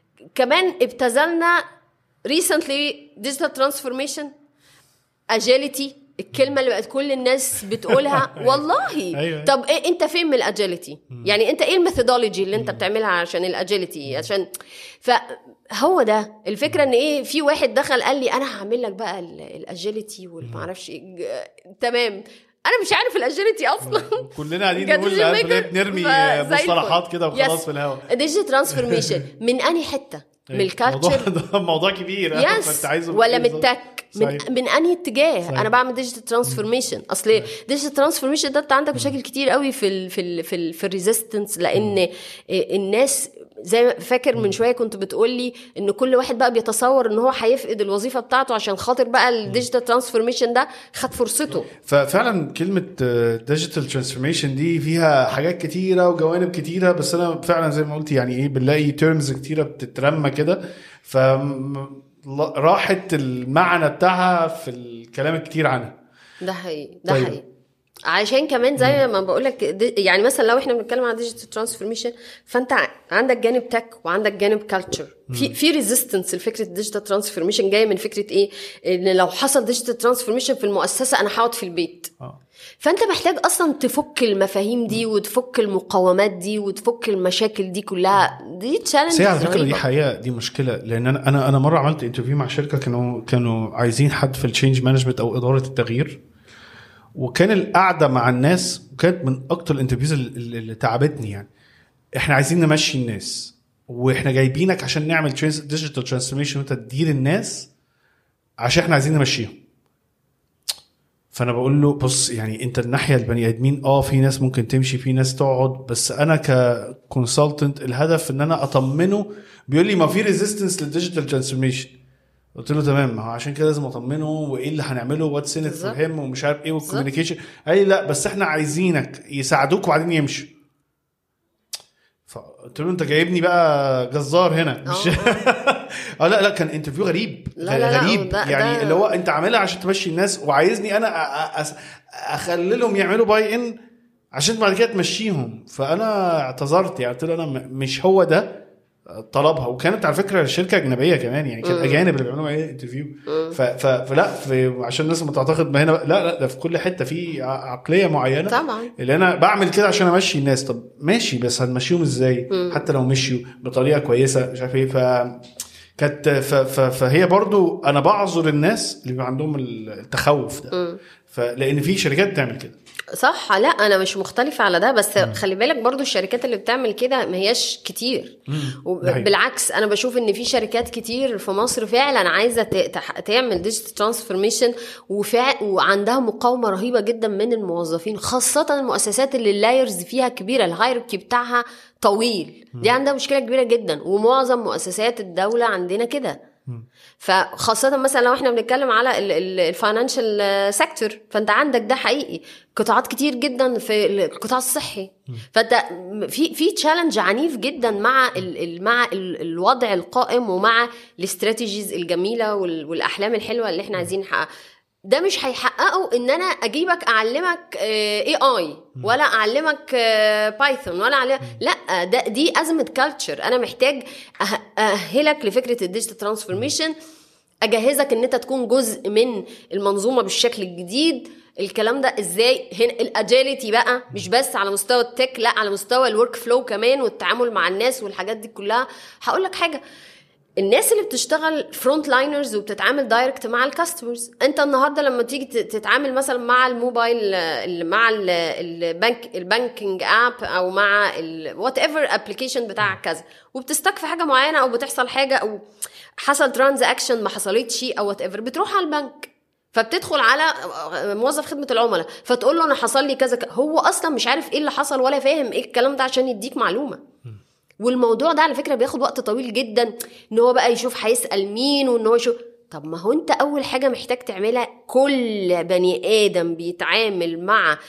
كمان ابتذلنا ريسنتلي ديجيتال ترانسفورميشن اجيليتي الكلمه اللي بقت كل الناس بتقولها والله أيوة. طب إيه انت فين من الاجيليتي يعني انت ايه الميثودولوجي اللي انت بتعملها عشان الاجيليتي عشان فهو ده الفكره ان ايه في واحد دخل قال لي انا هعمل لك بقى الاجيليتي والمعرفش ايه ج- تمام انا مش عارف الاجيليتي اصلا كلنا قاعدين كانت نقول decision عارف maker. ليه بنرمي فزي مصطلحات الفل. كده وخلاص Yes. في الهواء ديجيتال ترانسفورميشن من انهي حته من موضوع الكالتشر ده موضوع كبير ها، يس فانت عايزه ولا من بالظبط. التك من, صحيح. من انهي اتجاه صحيح. انا بعمل ديجيتال ترانسفورميشن اصل ديجيتال ترانسفورميشن ده انت عندك مشاكل كتير قوي في ال في ال في, ال في الريزيستنس لان الناس زي ما فاكر من شويه كنت بتقول لي ان كل واحد بقى بيتصور ان هو هيفقد الوظيفه بتاعته عشان خاطر بقى الديجيتال ترانسفورميشن ده خد فرصته ففعلا كلمة ديجيتال ترانسفورميشن دي فيها حاجات كتيرة وجوانب كتيرة بس أنا فعلا زي ما قلت يعني إيه بنلاقي تيرمز كتيرة بتترمى كده ف راحت المعنى بتاعها في الكلام الكتير عنها ده حقيقي ده طيب. حقيقي عشان كمان زي ما بقول لك يعني مثلا لو احنا بنتكلم عن ديجيتال ترانسفورميشن فانت ع- عندك جانب تك وعندك جانب كلتشر في في ريزيستنس لفكره الديجيتال ترانسفورميشن جايه من فكره ايه ان لو حصل ديجيتال ترانسفورميشن في المؤسسه انا هقعد في البيت اه فانت محتاج اصلا تفك المفاهيم دي وتفك المقاومات دي وتفك المشاكل دي كلها دي تشالنج بس هي على فكره دي حقيقه دي مشكله لان انا انا انا مره عملت انترفيو مع شركه كانوا كانوا عايزين حد في التشينج مانجمنت او اداره التغيير وكان القعده مع الناس وكانت من اكتر الانترفيوز اللي, اللي تعبتني يعني احنا عايزين نمشي الناس واحنا جايبينك عشان نعمل ديجيتال ترانسفورميشن وانت تدير الناس عشان احنا عايزين نمشيهم فانا بقول له بص يعني انت الناحيه البني ادمين اه في ناس ممكن تمشي في ناس تقعد بس انا ككونسلتنت الهدف ان انا اطمنه بيقول لي ما في ريزيستنس للديجيتال ترانسفورميشن قلت له تمام ما هو عشان كده لازم اطمنه وايه اللي هنعمله واتس ان فور بالظبط. هيم ومش عارف ايه والكوميونيكيشن قال لي لا بس احنا عايزينك يساعدوك وبعدين يمشوا فقلت له انت جايبني بقى جزار هنا مش اه لا لا كان انترفيو غريب لا لا لا، غريب ده- يعني ده- اللي هو انت عاملها عشان تمشي الناس وعايزني انا أ- أ- أس- اخليهم يعملوا باي ان عشان بعد كده تمشيهم فانا اعتذرت يعني قلت له انا م- مش هو ده طلبها وكانت على فكره شركه اجنبيه كمان يعني كان اجانب اللي بيعملوا معايا انترفيو ف- ف- فلا في عشان الناس ما تعتقد ما هنا لا لا ده في كل حته في ع- عقليه معينه طبعا اللي انا بعمل كده عشان امشي الناس طب ماشي بس هنمشيهم ازاي حتى لو مشيوا بطريقه كويسه مش عارف ايه ف كانت ف- ف- فهي برضو انا بعذر الناس اللي بيبقى عندهم التخوف ده فلان في شركات بتعمل كده صح لا انا مش مختلفه على ده بس خلي بالك برضو الشركات اللي بتعمل كده ما هياش كتير ده حقيقي. بالعكس انا بشوف ان في شركات كتير في مصر فعلا عايزه ت- تح- تعمل ديجيتال ترانسفورميشن وعندها مقاومه رهيبه جدا من الموظفين خاصه المؤسسات اللي اللايرز فيها كبيره الهايركي بتاعها طويل دي عندها مشكله كبيره جدا ومعظم مؤسسات الدوله عندنا كده فخاصة مثلا لو احنا بنتكلم على الفاينانشال سيكتور فانت عندك ده حقيقي قطاعات كتير جدا في القطاع الصحي فانت في في تشالنج عنيف جدا مع ال ال مع ال الوضع القائم ومع الاستراتيجيز الجميله وال- والاحلام الحلوه اللي احنا عايزين نحققها ده مش هيحققه ان انا اجيبك اعلمك اي اي ولا اعلمك بايثون ولا اعلمك لا ده دي ازمه كالتشر انا محتاج أه- ااهلك لفكره الديجيتال ترانسفورميشن اجهزك ان انت تكون جزء من المنظومه بالشكل الجديد الكلام ده ازاي هنا الاجيلتي بقى مش بس على مستوى التك لا على مستوى الورك فلو كمان والتعامل مع الناس والحاجات دي كلها هقول لك حاجه الناس اللي بتشتغل فرونت لاينرز وبتتعامل دايركت مع الكاستمرز انت النهارده لما تيجي ت- تتعامل مثلا مع الموبايل ال- مع ال- البنك البانكينج اب او مع وات ايفر ابلكيشن بتاع كذا وبتستكفي حاجه معينه او بتحصل حاجه او حصل ترانزاكشن ما حصلتش او وات ايفر بتروح على البنك فبتدخل على موظف خدمه العملاء فتقول له انا حصل لي كذا كذا. هو اصلا مش عارف ايه اللي حصل ولا فاهم ايه الكلام ده عشان يديك معلومه والموضوع ده على فكره بياخد وقت طويل جدا ان هو بقى يشوف هيسال مين وان هو يشوف طب ما هو انت اول حاجه محتاج تعملها كل بني ادم بيتعامل مع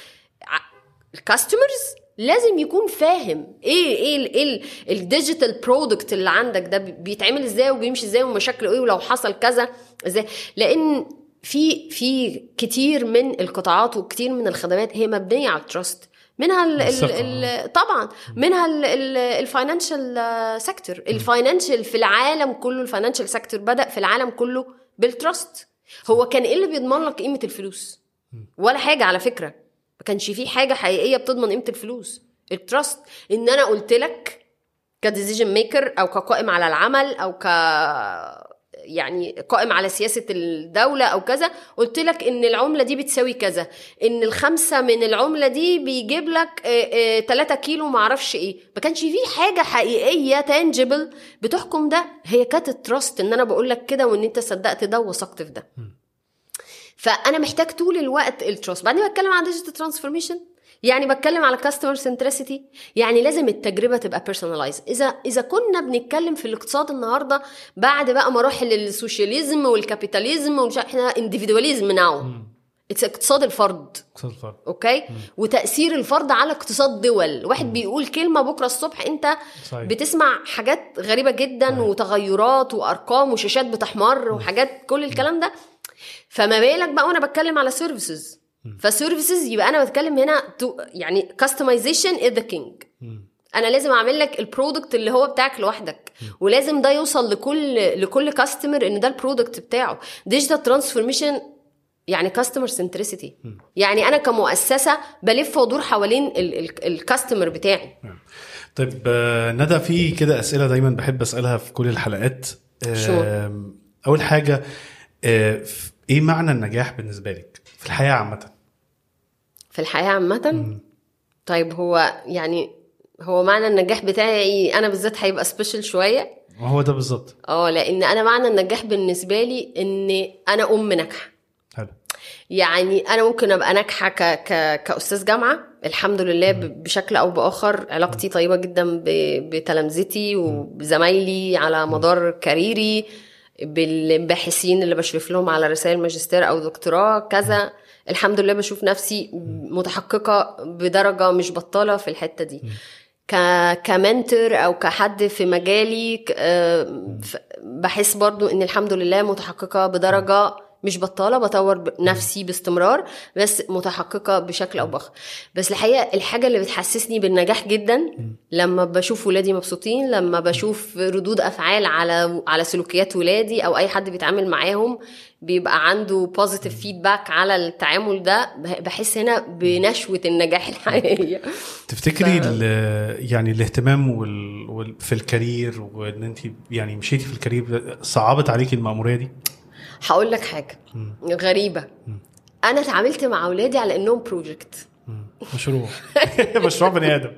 الكاستمرز لازم يكون فاهم ايه ايه ال- ايه الديجيتال برودكت اللي عندك ده بيتعمل ازاي وبيمشي ازاي ومشاكله ايه ولو حصل كذا ازاي لان في في كتير من القطاعات وكتير من الخدمات هي مبنيه على التراست منها ال الثقة. ال ال طبعا منها الفاينانشال سيكتور الفاينانشال في العالم كله الفاينانشال سيكتور بدا في العالم كله بالتراست هو كان ايه اللي بيضمن لك قيمه الفلوس ولا حاجه على فكره ما كانش في حاجه حقيقيه بتضمن قيمه الفلوس التراست ان انا قلت لك كديسيجن ميكر او كقائم على العمل او ك يعني قائم على سياسة الدولة أو كذا قلت لك إن العملة دي بتساوي كذا إن الخمسة من العملة دي بيجيب لك 3 كيلو معرفش إيه ما كانش فيه حاجة حقيقية تانجبل بتحكم ده هي كانت التراست إن أنا بقول لك كده وإن أنت صدقت ده ووثقت في ده فانا محتاج طول الوقت التراست بعدين بتكلم عن ديجيتال ترانسفورميشن يعني بتكلم على كاستمر سنتريسيتي يعني لازم التجربه تبقى بيرسونلايز اذا اذا كنا بنتكلم في الاقتصاد النهارده بعد بقى مراحل السوشياليزم والكابيتاليزم ومش احنا انديفيدواليزم ناو اتس اقتصاد الفرد اقتصاد الفرد اوكي وتاثير الفرد على اقتصاد دول واحد بيقول كلمه بكره الصبح انت صحيح. بتسمع حاجات غريبه جدا وتغيرات وارقام وشاشات بتحمر وحاجات كل الكلام ده فما بالك بقى وانا بتكلم على سيرفيسز فسيرفيسز يبقى انا بتكلم هنا تو يعني كاستمايزيشن از ذا كينج انا لازم اعمل لك البرودكت اللي هو بتاعك لوحدك ولازم ده يوصل لكل لكل كاستمر ان ده البرودكت بتاعه ديجيتال ترانسفورميشن يعني كاستمر سنتريسيتي يعني انا كمؤسسه بلف وادور حوالين الكاستمر بتاعي طيب آه، ندى في كده اسئله دايما بحب اسالها في كل الحلقات شو؟ آم، اول حاجه آه، ف- ايه معنى النجاح بالنسبه لك في الحياه عامه في الحياه عامه طيب هو يعني هو معنى النجاح بتاعي انا بالذات هيبقى سبيشال شويه ما هو ده بالظبط اه لان انا معنى النجاح بالنسبه لي ان انا ام ناجحه حلو يعني انا ممكن ابقى ناجحه ك... ك... كاستاذ جامعه الحمد لله ب... بشكل او باخر علاقتي طيبه جدا ب... بتلامذتي وبزمايلي على مدار كاريري بالباحثين اللي بشرف لهم على رسائل ماجستير او دكتوراه كذا الحمد لله بشوف نفسي متحققه بدرجه مش بطاله في الحته دي ك كمنتور او كحد في مجالي ك- آه، ف- بحس برضو ان الحمد لله متحققه بدرجه مش بطاله بطور ب- نفسي باستمرار بس متحققه بشكل او باخر بس الحقيقه الحاجه اللي بتحسسني بالنجاح جدا لما بشوف ولادي مبسوطين لما بشوف ردود افعال على على سلوكيات ولادي او اي حد بيتعامل معاهم بيبقى عنده بوزيتيف فيدباك على التعامل ده بحس هنا بنشوه النجاح الحقيقيه تفتكري ال- يعني الاهتمام وال... وال... في الكارير وان انت يعني مشيتي في الكارير صعبت عليكي المأمورية دي؟ هقول لك حاجه غريبه انا اتعاملت مع اولادي على انهم بروجكت مشروع مشروع بني ادم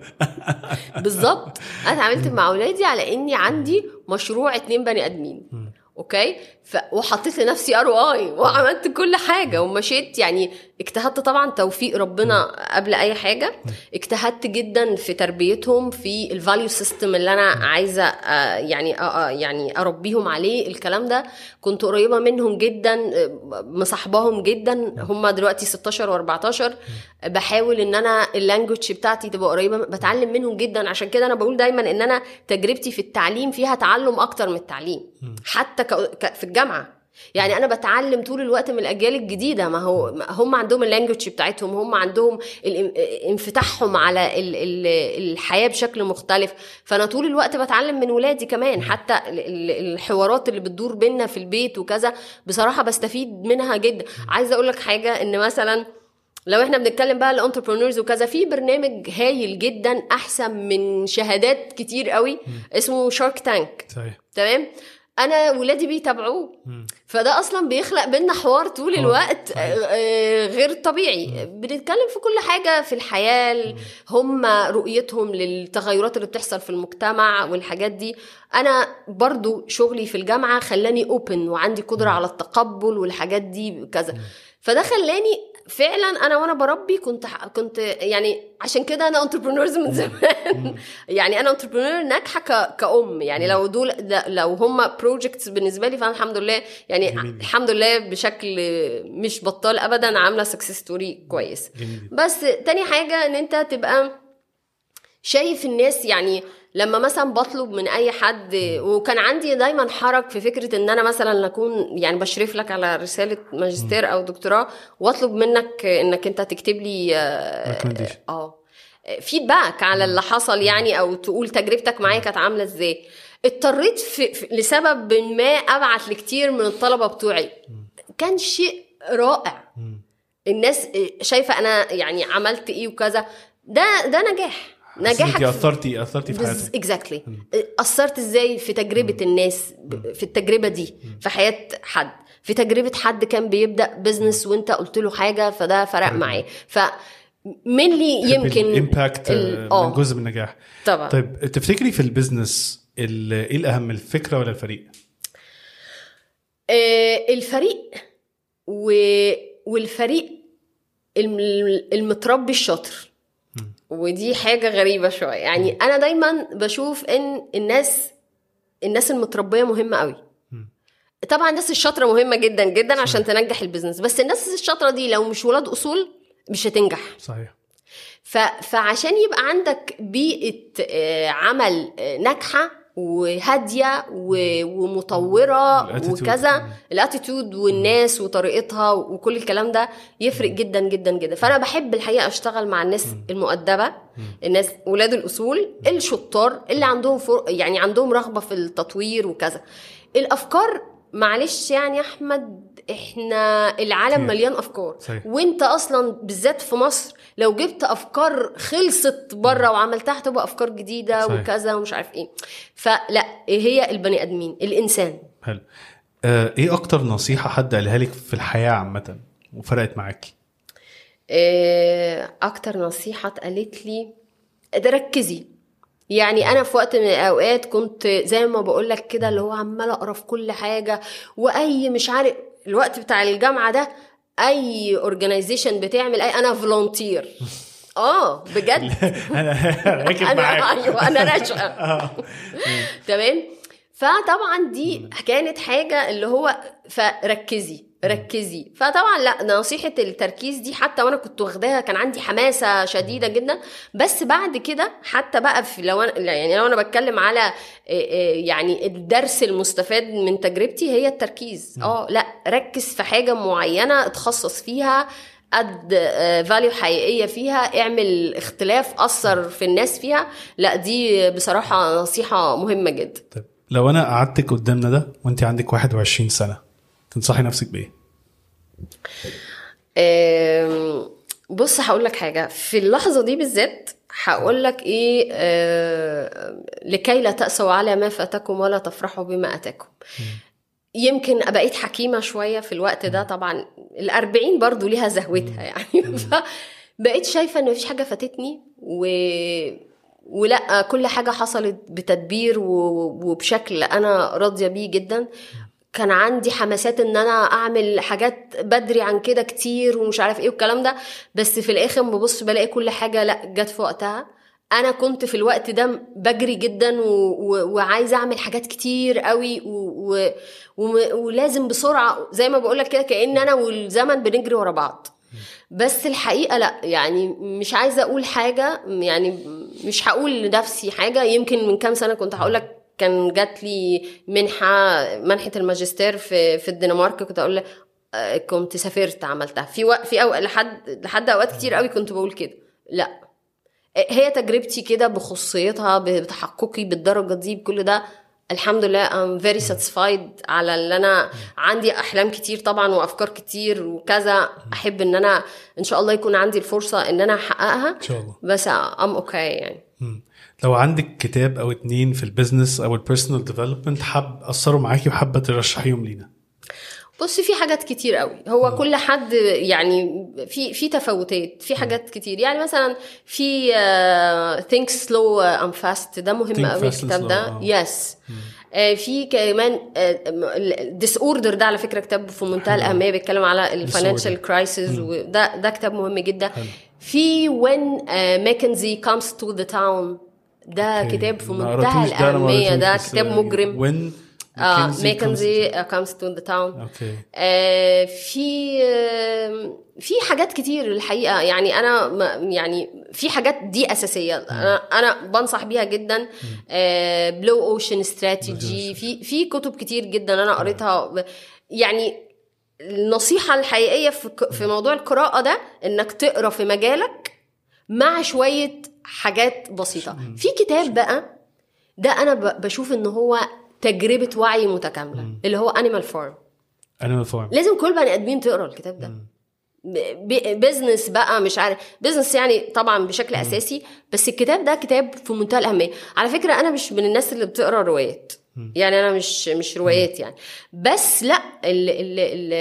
بالظبط انا اتعاملت مع اولادي على اني عندي مشروع اتنين بني ادمين اوكي ف... وحطيت لنفسي ار اي وعملت كل حاجه ومشيت يعني اجتهدت طبعا توفيق ربنا قبل اي حاجه اجتهدت جدا في تربيتهم في الفاليو سيستم اللي انا عايزه آه، يعني آه، آه، يعني اربيهم عليه الكلام ده كنت قريبه منهم جدا آه، مصاحباهم جدا هم دلوقتي 16 و14 بحاول ان انا اللانجوج بتاعتي تبقى قريبه بتعلم منهم جدا عشان كده انا بقول دايما ان انا تجربتي في التعليم فيها تعلم اكتر من التعليم حتى ك... ك... في الجامعه يعني انا بتعلم طول الوقت من الاجيال الجديده ما هو ما هم عندهم اللانجوج بتاعتهم هم عندهم الام- انفتاحهم على ال... ال... الحياه بشكل مختلف فانا طول الوقت بتعلم من ولادي كمان حتى ال- ال- الحوارات اللي بتدور بينا في البيت وكذا بصراحه بستفيد منها جدا عايزه اقول لك حاجه ان مثلا لو احنا بنتكلم بقى الانتربرونورز وكذا في برنامج هايل جدا احسن من شهادات كتير قوي اسمه شارك تانك صحيح تمام انا ولادي بيتابعوه فده اصلا بيخلق بينا حوار طول الوقت آه، آه، غير طبيعي بنتكلم في كل حاجه في الحياه هم رؤيتهم للتغيرات اللي بتحصل في المجتمع والحاجات دي انا برضو شغلي في الجامعه خلاني اوبن وعندي قدره على التقبل والحاجات دي كذا فده خلاني فعلا انا وانا بربي كنت كنت يعني عشان كده انا انتربرنورز من زمان يعني انا انتربرنور ناجحه ك- كأم يعني لو دول ده- لو هم بروجكتس بالنسبه لي فانا الحمد لله يعني جميل. الحمد لله بشكل مش بطال ابدا عامله سكسس ستوري كويس جميل بس تاني حاجه ان انت تبقى شايف الناس يعني لما مثلا بطلب من اي حد وكان عندي دايما حرج في فكره ان انا مثلا اكون يعني بشرف لك على رساله ماجستير او دكتوراه واطلب منك انك انت تكتب لي آه، Recommendation. اه فيدباك على اللي حصل يعني او تقول تجربتك معايا كانت عامله ازاي اضطريت في في لسبب ما ابعت لكتير من الطلبه بتوعي كان شيء رائع الناس شايفه انا يعني عملت ايه وكذا ده ده نجاح نجاحك نجاحك اثرتي اثرتي في حياتك اكزاكتلي اثرت ازاي في تجربه الناس ب- في التجربه دي في حياه حد في تجربه حد كان بيبدا بزنس وانت قلت له حاجه فده فرق معاه ف من لي يمكن الامباكت ال- من اه جزء من النجاح طبعا طيب تفتكري في البيزنس ال- ايه الاهم الفكره ولا الفريق؟ آه، الفريق و... والفريق الم- المتربي الشاطر ودي حاجة غريبة شوية يعني أنا دايما بشوف إن الناس الناس المتربية مهمة قوي طبعا الناس الشاطرة مهمة جدا جدا عشان تنجح البيزنس بس الناس الشاطرة دي لو مش ولاد أصول مش هتنجح صحيح ف... فعشان يبقى عندك بيئة آه، عمل آه، ناجحة وهادية و... ومطورة والاتيتود. وكذا الاتيتود والناس وطريقتها وكل الكلام ده يفرق جدا جدا جدا فأنا بحب الحقيقة أشتغل مع الناس المؤدبة الناس ولاد الأصول الشطار اللي عندهم فر... يعني عندهم رغبة في التطوير وكذا الأفكار معلش يعني يا أحمد احنا العالم كتير. مليان افكار صحيح. وانت اصلا بالذات في مصر لو جبت افكار خلصت بره وعملتها هتبقى افكار جديده صحيح. وكذا ومش عارف ايه فلا هي البني ادمين الانسان حلو آه ايه اكتر نصيحه حد قالها لك في الحياه عامه وفرقت معاكي؟ آه، اكتر نصيحه اتقالت لي ده ركزي يعني انا في وقت من الاوقات كنت زي ما بقول لك كده اللي هو عماله اقرا في كل حاجه واي مش عارف الوقت بتاع الجامعه ده اي اورجانيزيشن بتعمل اي انا فولونتير اه بجد انا راكب انا معاك ايوه انا راشقه آه. تمام فطبعا دي كانت حاجه اللي هو فركزي ركزي فطبعا لا نصيحه التركيز دي حتى وانا كنت واخداها كان عندي حماسه شديده جدا بس بعد كده حتى بقى في لو أنا يعني لو انا بتكلم على آه، آه، يعني الدرس المستفاد من تجربتي هي التركيز اه لا ركز في حاجه معينه اتخصص فيها قد فاليو حقيقيه فيها اعمل اختلاف اثر في الناس فيها لا دي بصراحه نصيحه مهمه جدا طيب لو انا قعدتك قدامنا ده وانت عندك 21 سنه تنصحي نفسك بايه؟ آم، بص هقول لك حاجه في اللحظه دي بالذات هقول لك ايه آه، لكي لا تأسوا على ما فاتكم ولا تفرحوا بما اتاكم يمكن بقيت حكيمه شويه في الوقت ده طبعا الأربعين برضو ليها زهوتها يعني فبقيت شايفه ان مفيش حاجه فاتتني و ولا كل حاجه حصلت بتدبير و- وبشكل انا راضيه بيه جدا كان عندي حماسات ان انا اعمل حاجات بدري عن كده كتير ومش عارف ايه والكلام ده بس في الاخر ببص بلاقي كل حاجه لا جت في وقتها انا كنت في الوقت ده بجري جدا و... و... وعايزه اعمل حاجات كتير قوي و... و... و... ولازم بسرعه زي ما بقولك كده كأن انا والزمن بنجري ورا بعض بس الحقيقه لا يعني مش عايزه اقول حاجه يعني مش هقول لنفسي حاجه يمكن من كام سنه كنت هقول لك كان جات لي منحه منحه الماجستير في في الدنمارك كنت اقول لك آه، كنت سافرت عملتها في وقت في أو لحد لحد اوقات كتير قوي كنت بقول كده لا هي تجربتي كده بخصوصيتها بتحققي بالدرجه دي بكل ده الحمد لله I'm very satisfied على اللي انا عندي احلام كتير طبعا وافكار كتير وكذا احب ان انا ان شاء الله يكون عندي الفرصه ان انا احققها ان شاء الله بس ام اوكي يعني مم. لو عندك كتاب او اتنين في البيزنس او البيرسونال ديفلوبمنت حب اثروا معاكي وحابه ترشحيهم لينا بص في حاجات كتير قوي هو كل حد يعني في في تفاوتات في حاجات كتير يعني مثلا في ثينك سلو ام فاست ده مهم Think قوي Fast and الكتاب Slow، ده آه. يس في كمان ديس اوردر ده على فكره كتاب في منتهى الاهميه بيتكلم على الفاينانشال كرايسيس وده ده كتاب مهم جدا في when ماكنزي كامز تو ذا تاون ده أوكي. كتاب في ما منتهى قرأتوش ده، أنا ما الاهميه ده قرأتوش، بس كتاب يعني مجرم وين اه McKinsey ماكنزي comes- كامز تو ذا تاون اوكي آه، في آه، في حاجات كتير الحقيقه يعني انا ما- يعني في حاجات دي اساسيه انا انا بنصح بيها جدا بلو اوشن استراتيجي في في كتب كتير جدا انا قريتها ب- يعني النصيحه الحقيقيه في ك- في موضوع القراءه ده انك تقرا في مجالك مع شويه حاجات بسيطه في كتاب بقى ده انا ب- بشوف ان هو تجربه وعي متكامله اللي هو انيمال فارم انيمال فارم لازم كل بني ادمين تقرا الكتاب ده ب- بيزنس بقى مش عارف بيزنس يعني طبعا بشكل اساسي بس الكتاب ده كتاب في منتهى الاهميه على فكره انا مش من الناس اللي بتقرا روايات يعني انا مش مش روايات يعني بس لا ال ال ال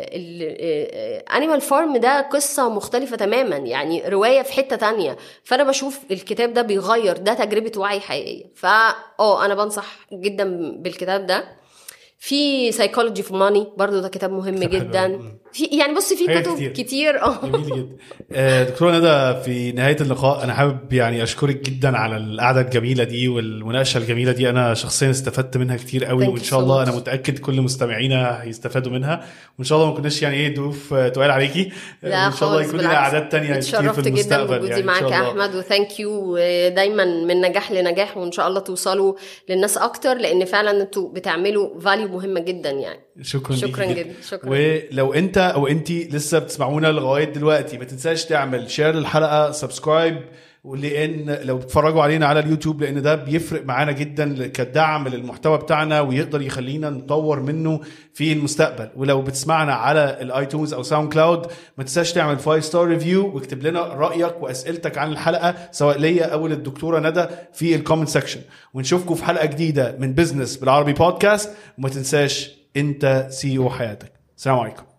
انيمال فارم ده قصه مختلفه تماما يعني روايه في حته تانية فانا بشوف الكتاب ده بيغير ده تجربه وعي حقيقيه فا اه انا بنصح جدا بالكتاب ده في سايكولوجي في ماني برضو ده كتاب مهم كتاب حلو جدا أوي. في يعني بص في حاجات كتب كتير. كتير, كتير اه جميل جدا آه، دكتوره ندى في نهايه اللقاء انا حابب يعني اشكرك جدا على القعده الجميله دي والمناقشه الجميله دي انا شخصيا استفدت منها كتير قوي Thank وان you شاء so الله much. انا متاكد كل مستمعينا هيستفادوا منها وان شاء الله ما كناش يعني ايه ضيوف آه، تقال عليكي آه، لا وان شاء الله خالص يكون لنا بالعكس. اعداد تانية كتير في اتشرفت جدا المستقبل بوجودي يعني إن معاك شاء يا الله. احمد وثانك يو ودايما من نجاح لنجاح وان شاء الله توصلوا للناس اكتر لان فعلا انتوا بتعملوا فاليو مهمه جدا يعني شكرا شكراً ليكي جدا، شكراً. ولو انت او انت لسه بتسمعونا لغايه دلوقتي ما تنساش تعمل شير للحلقه سبسكرايب ولان لو بتتفرجوا علينا على اليوتيوب لان ده بيفرق معانا جدا كدعم للمحتوى بتاعنا ويقدر يخلينا نطور منه في المستقبل ولو بتسمعنا على الايتونز او ساوند كلاود ما تنساش تعمل 5 ستار ريفيو واكتب لنا رايك واسئلتك عن الحلقه سواء ليا او للدكتوره ندى في الكومنت سيكشن ونشوفكم في حلقه جديده من بزنس بالعربي بودكاست وما تنساش انت سي او حياتك السلام عليكم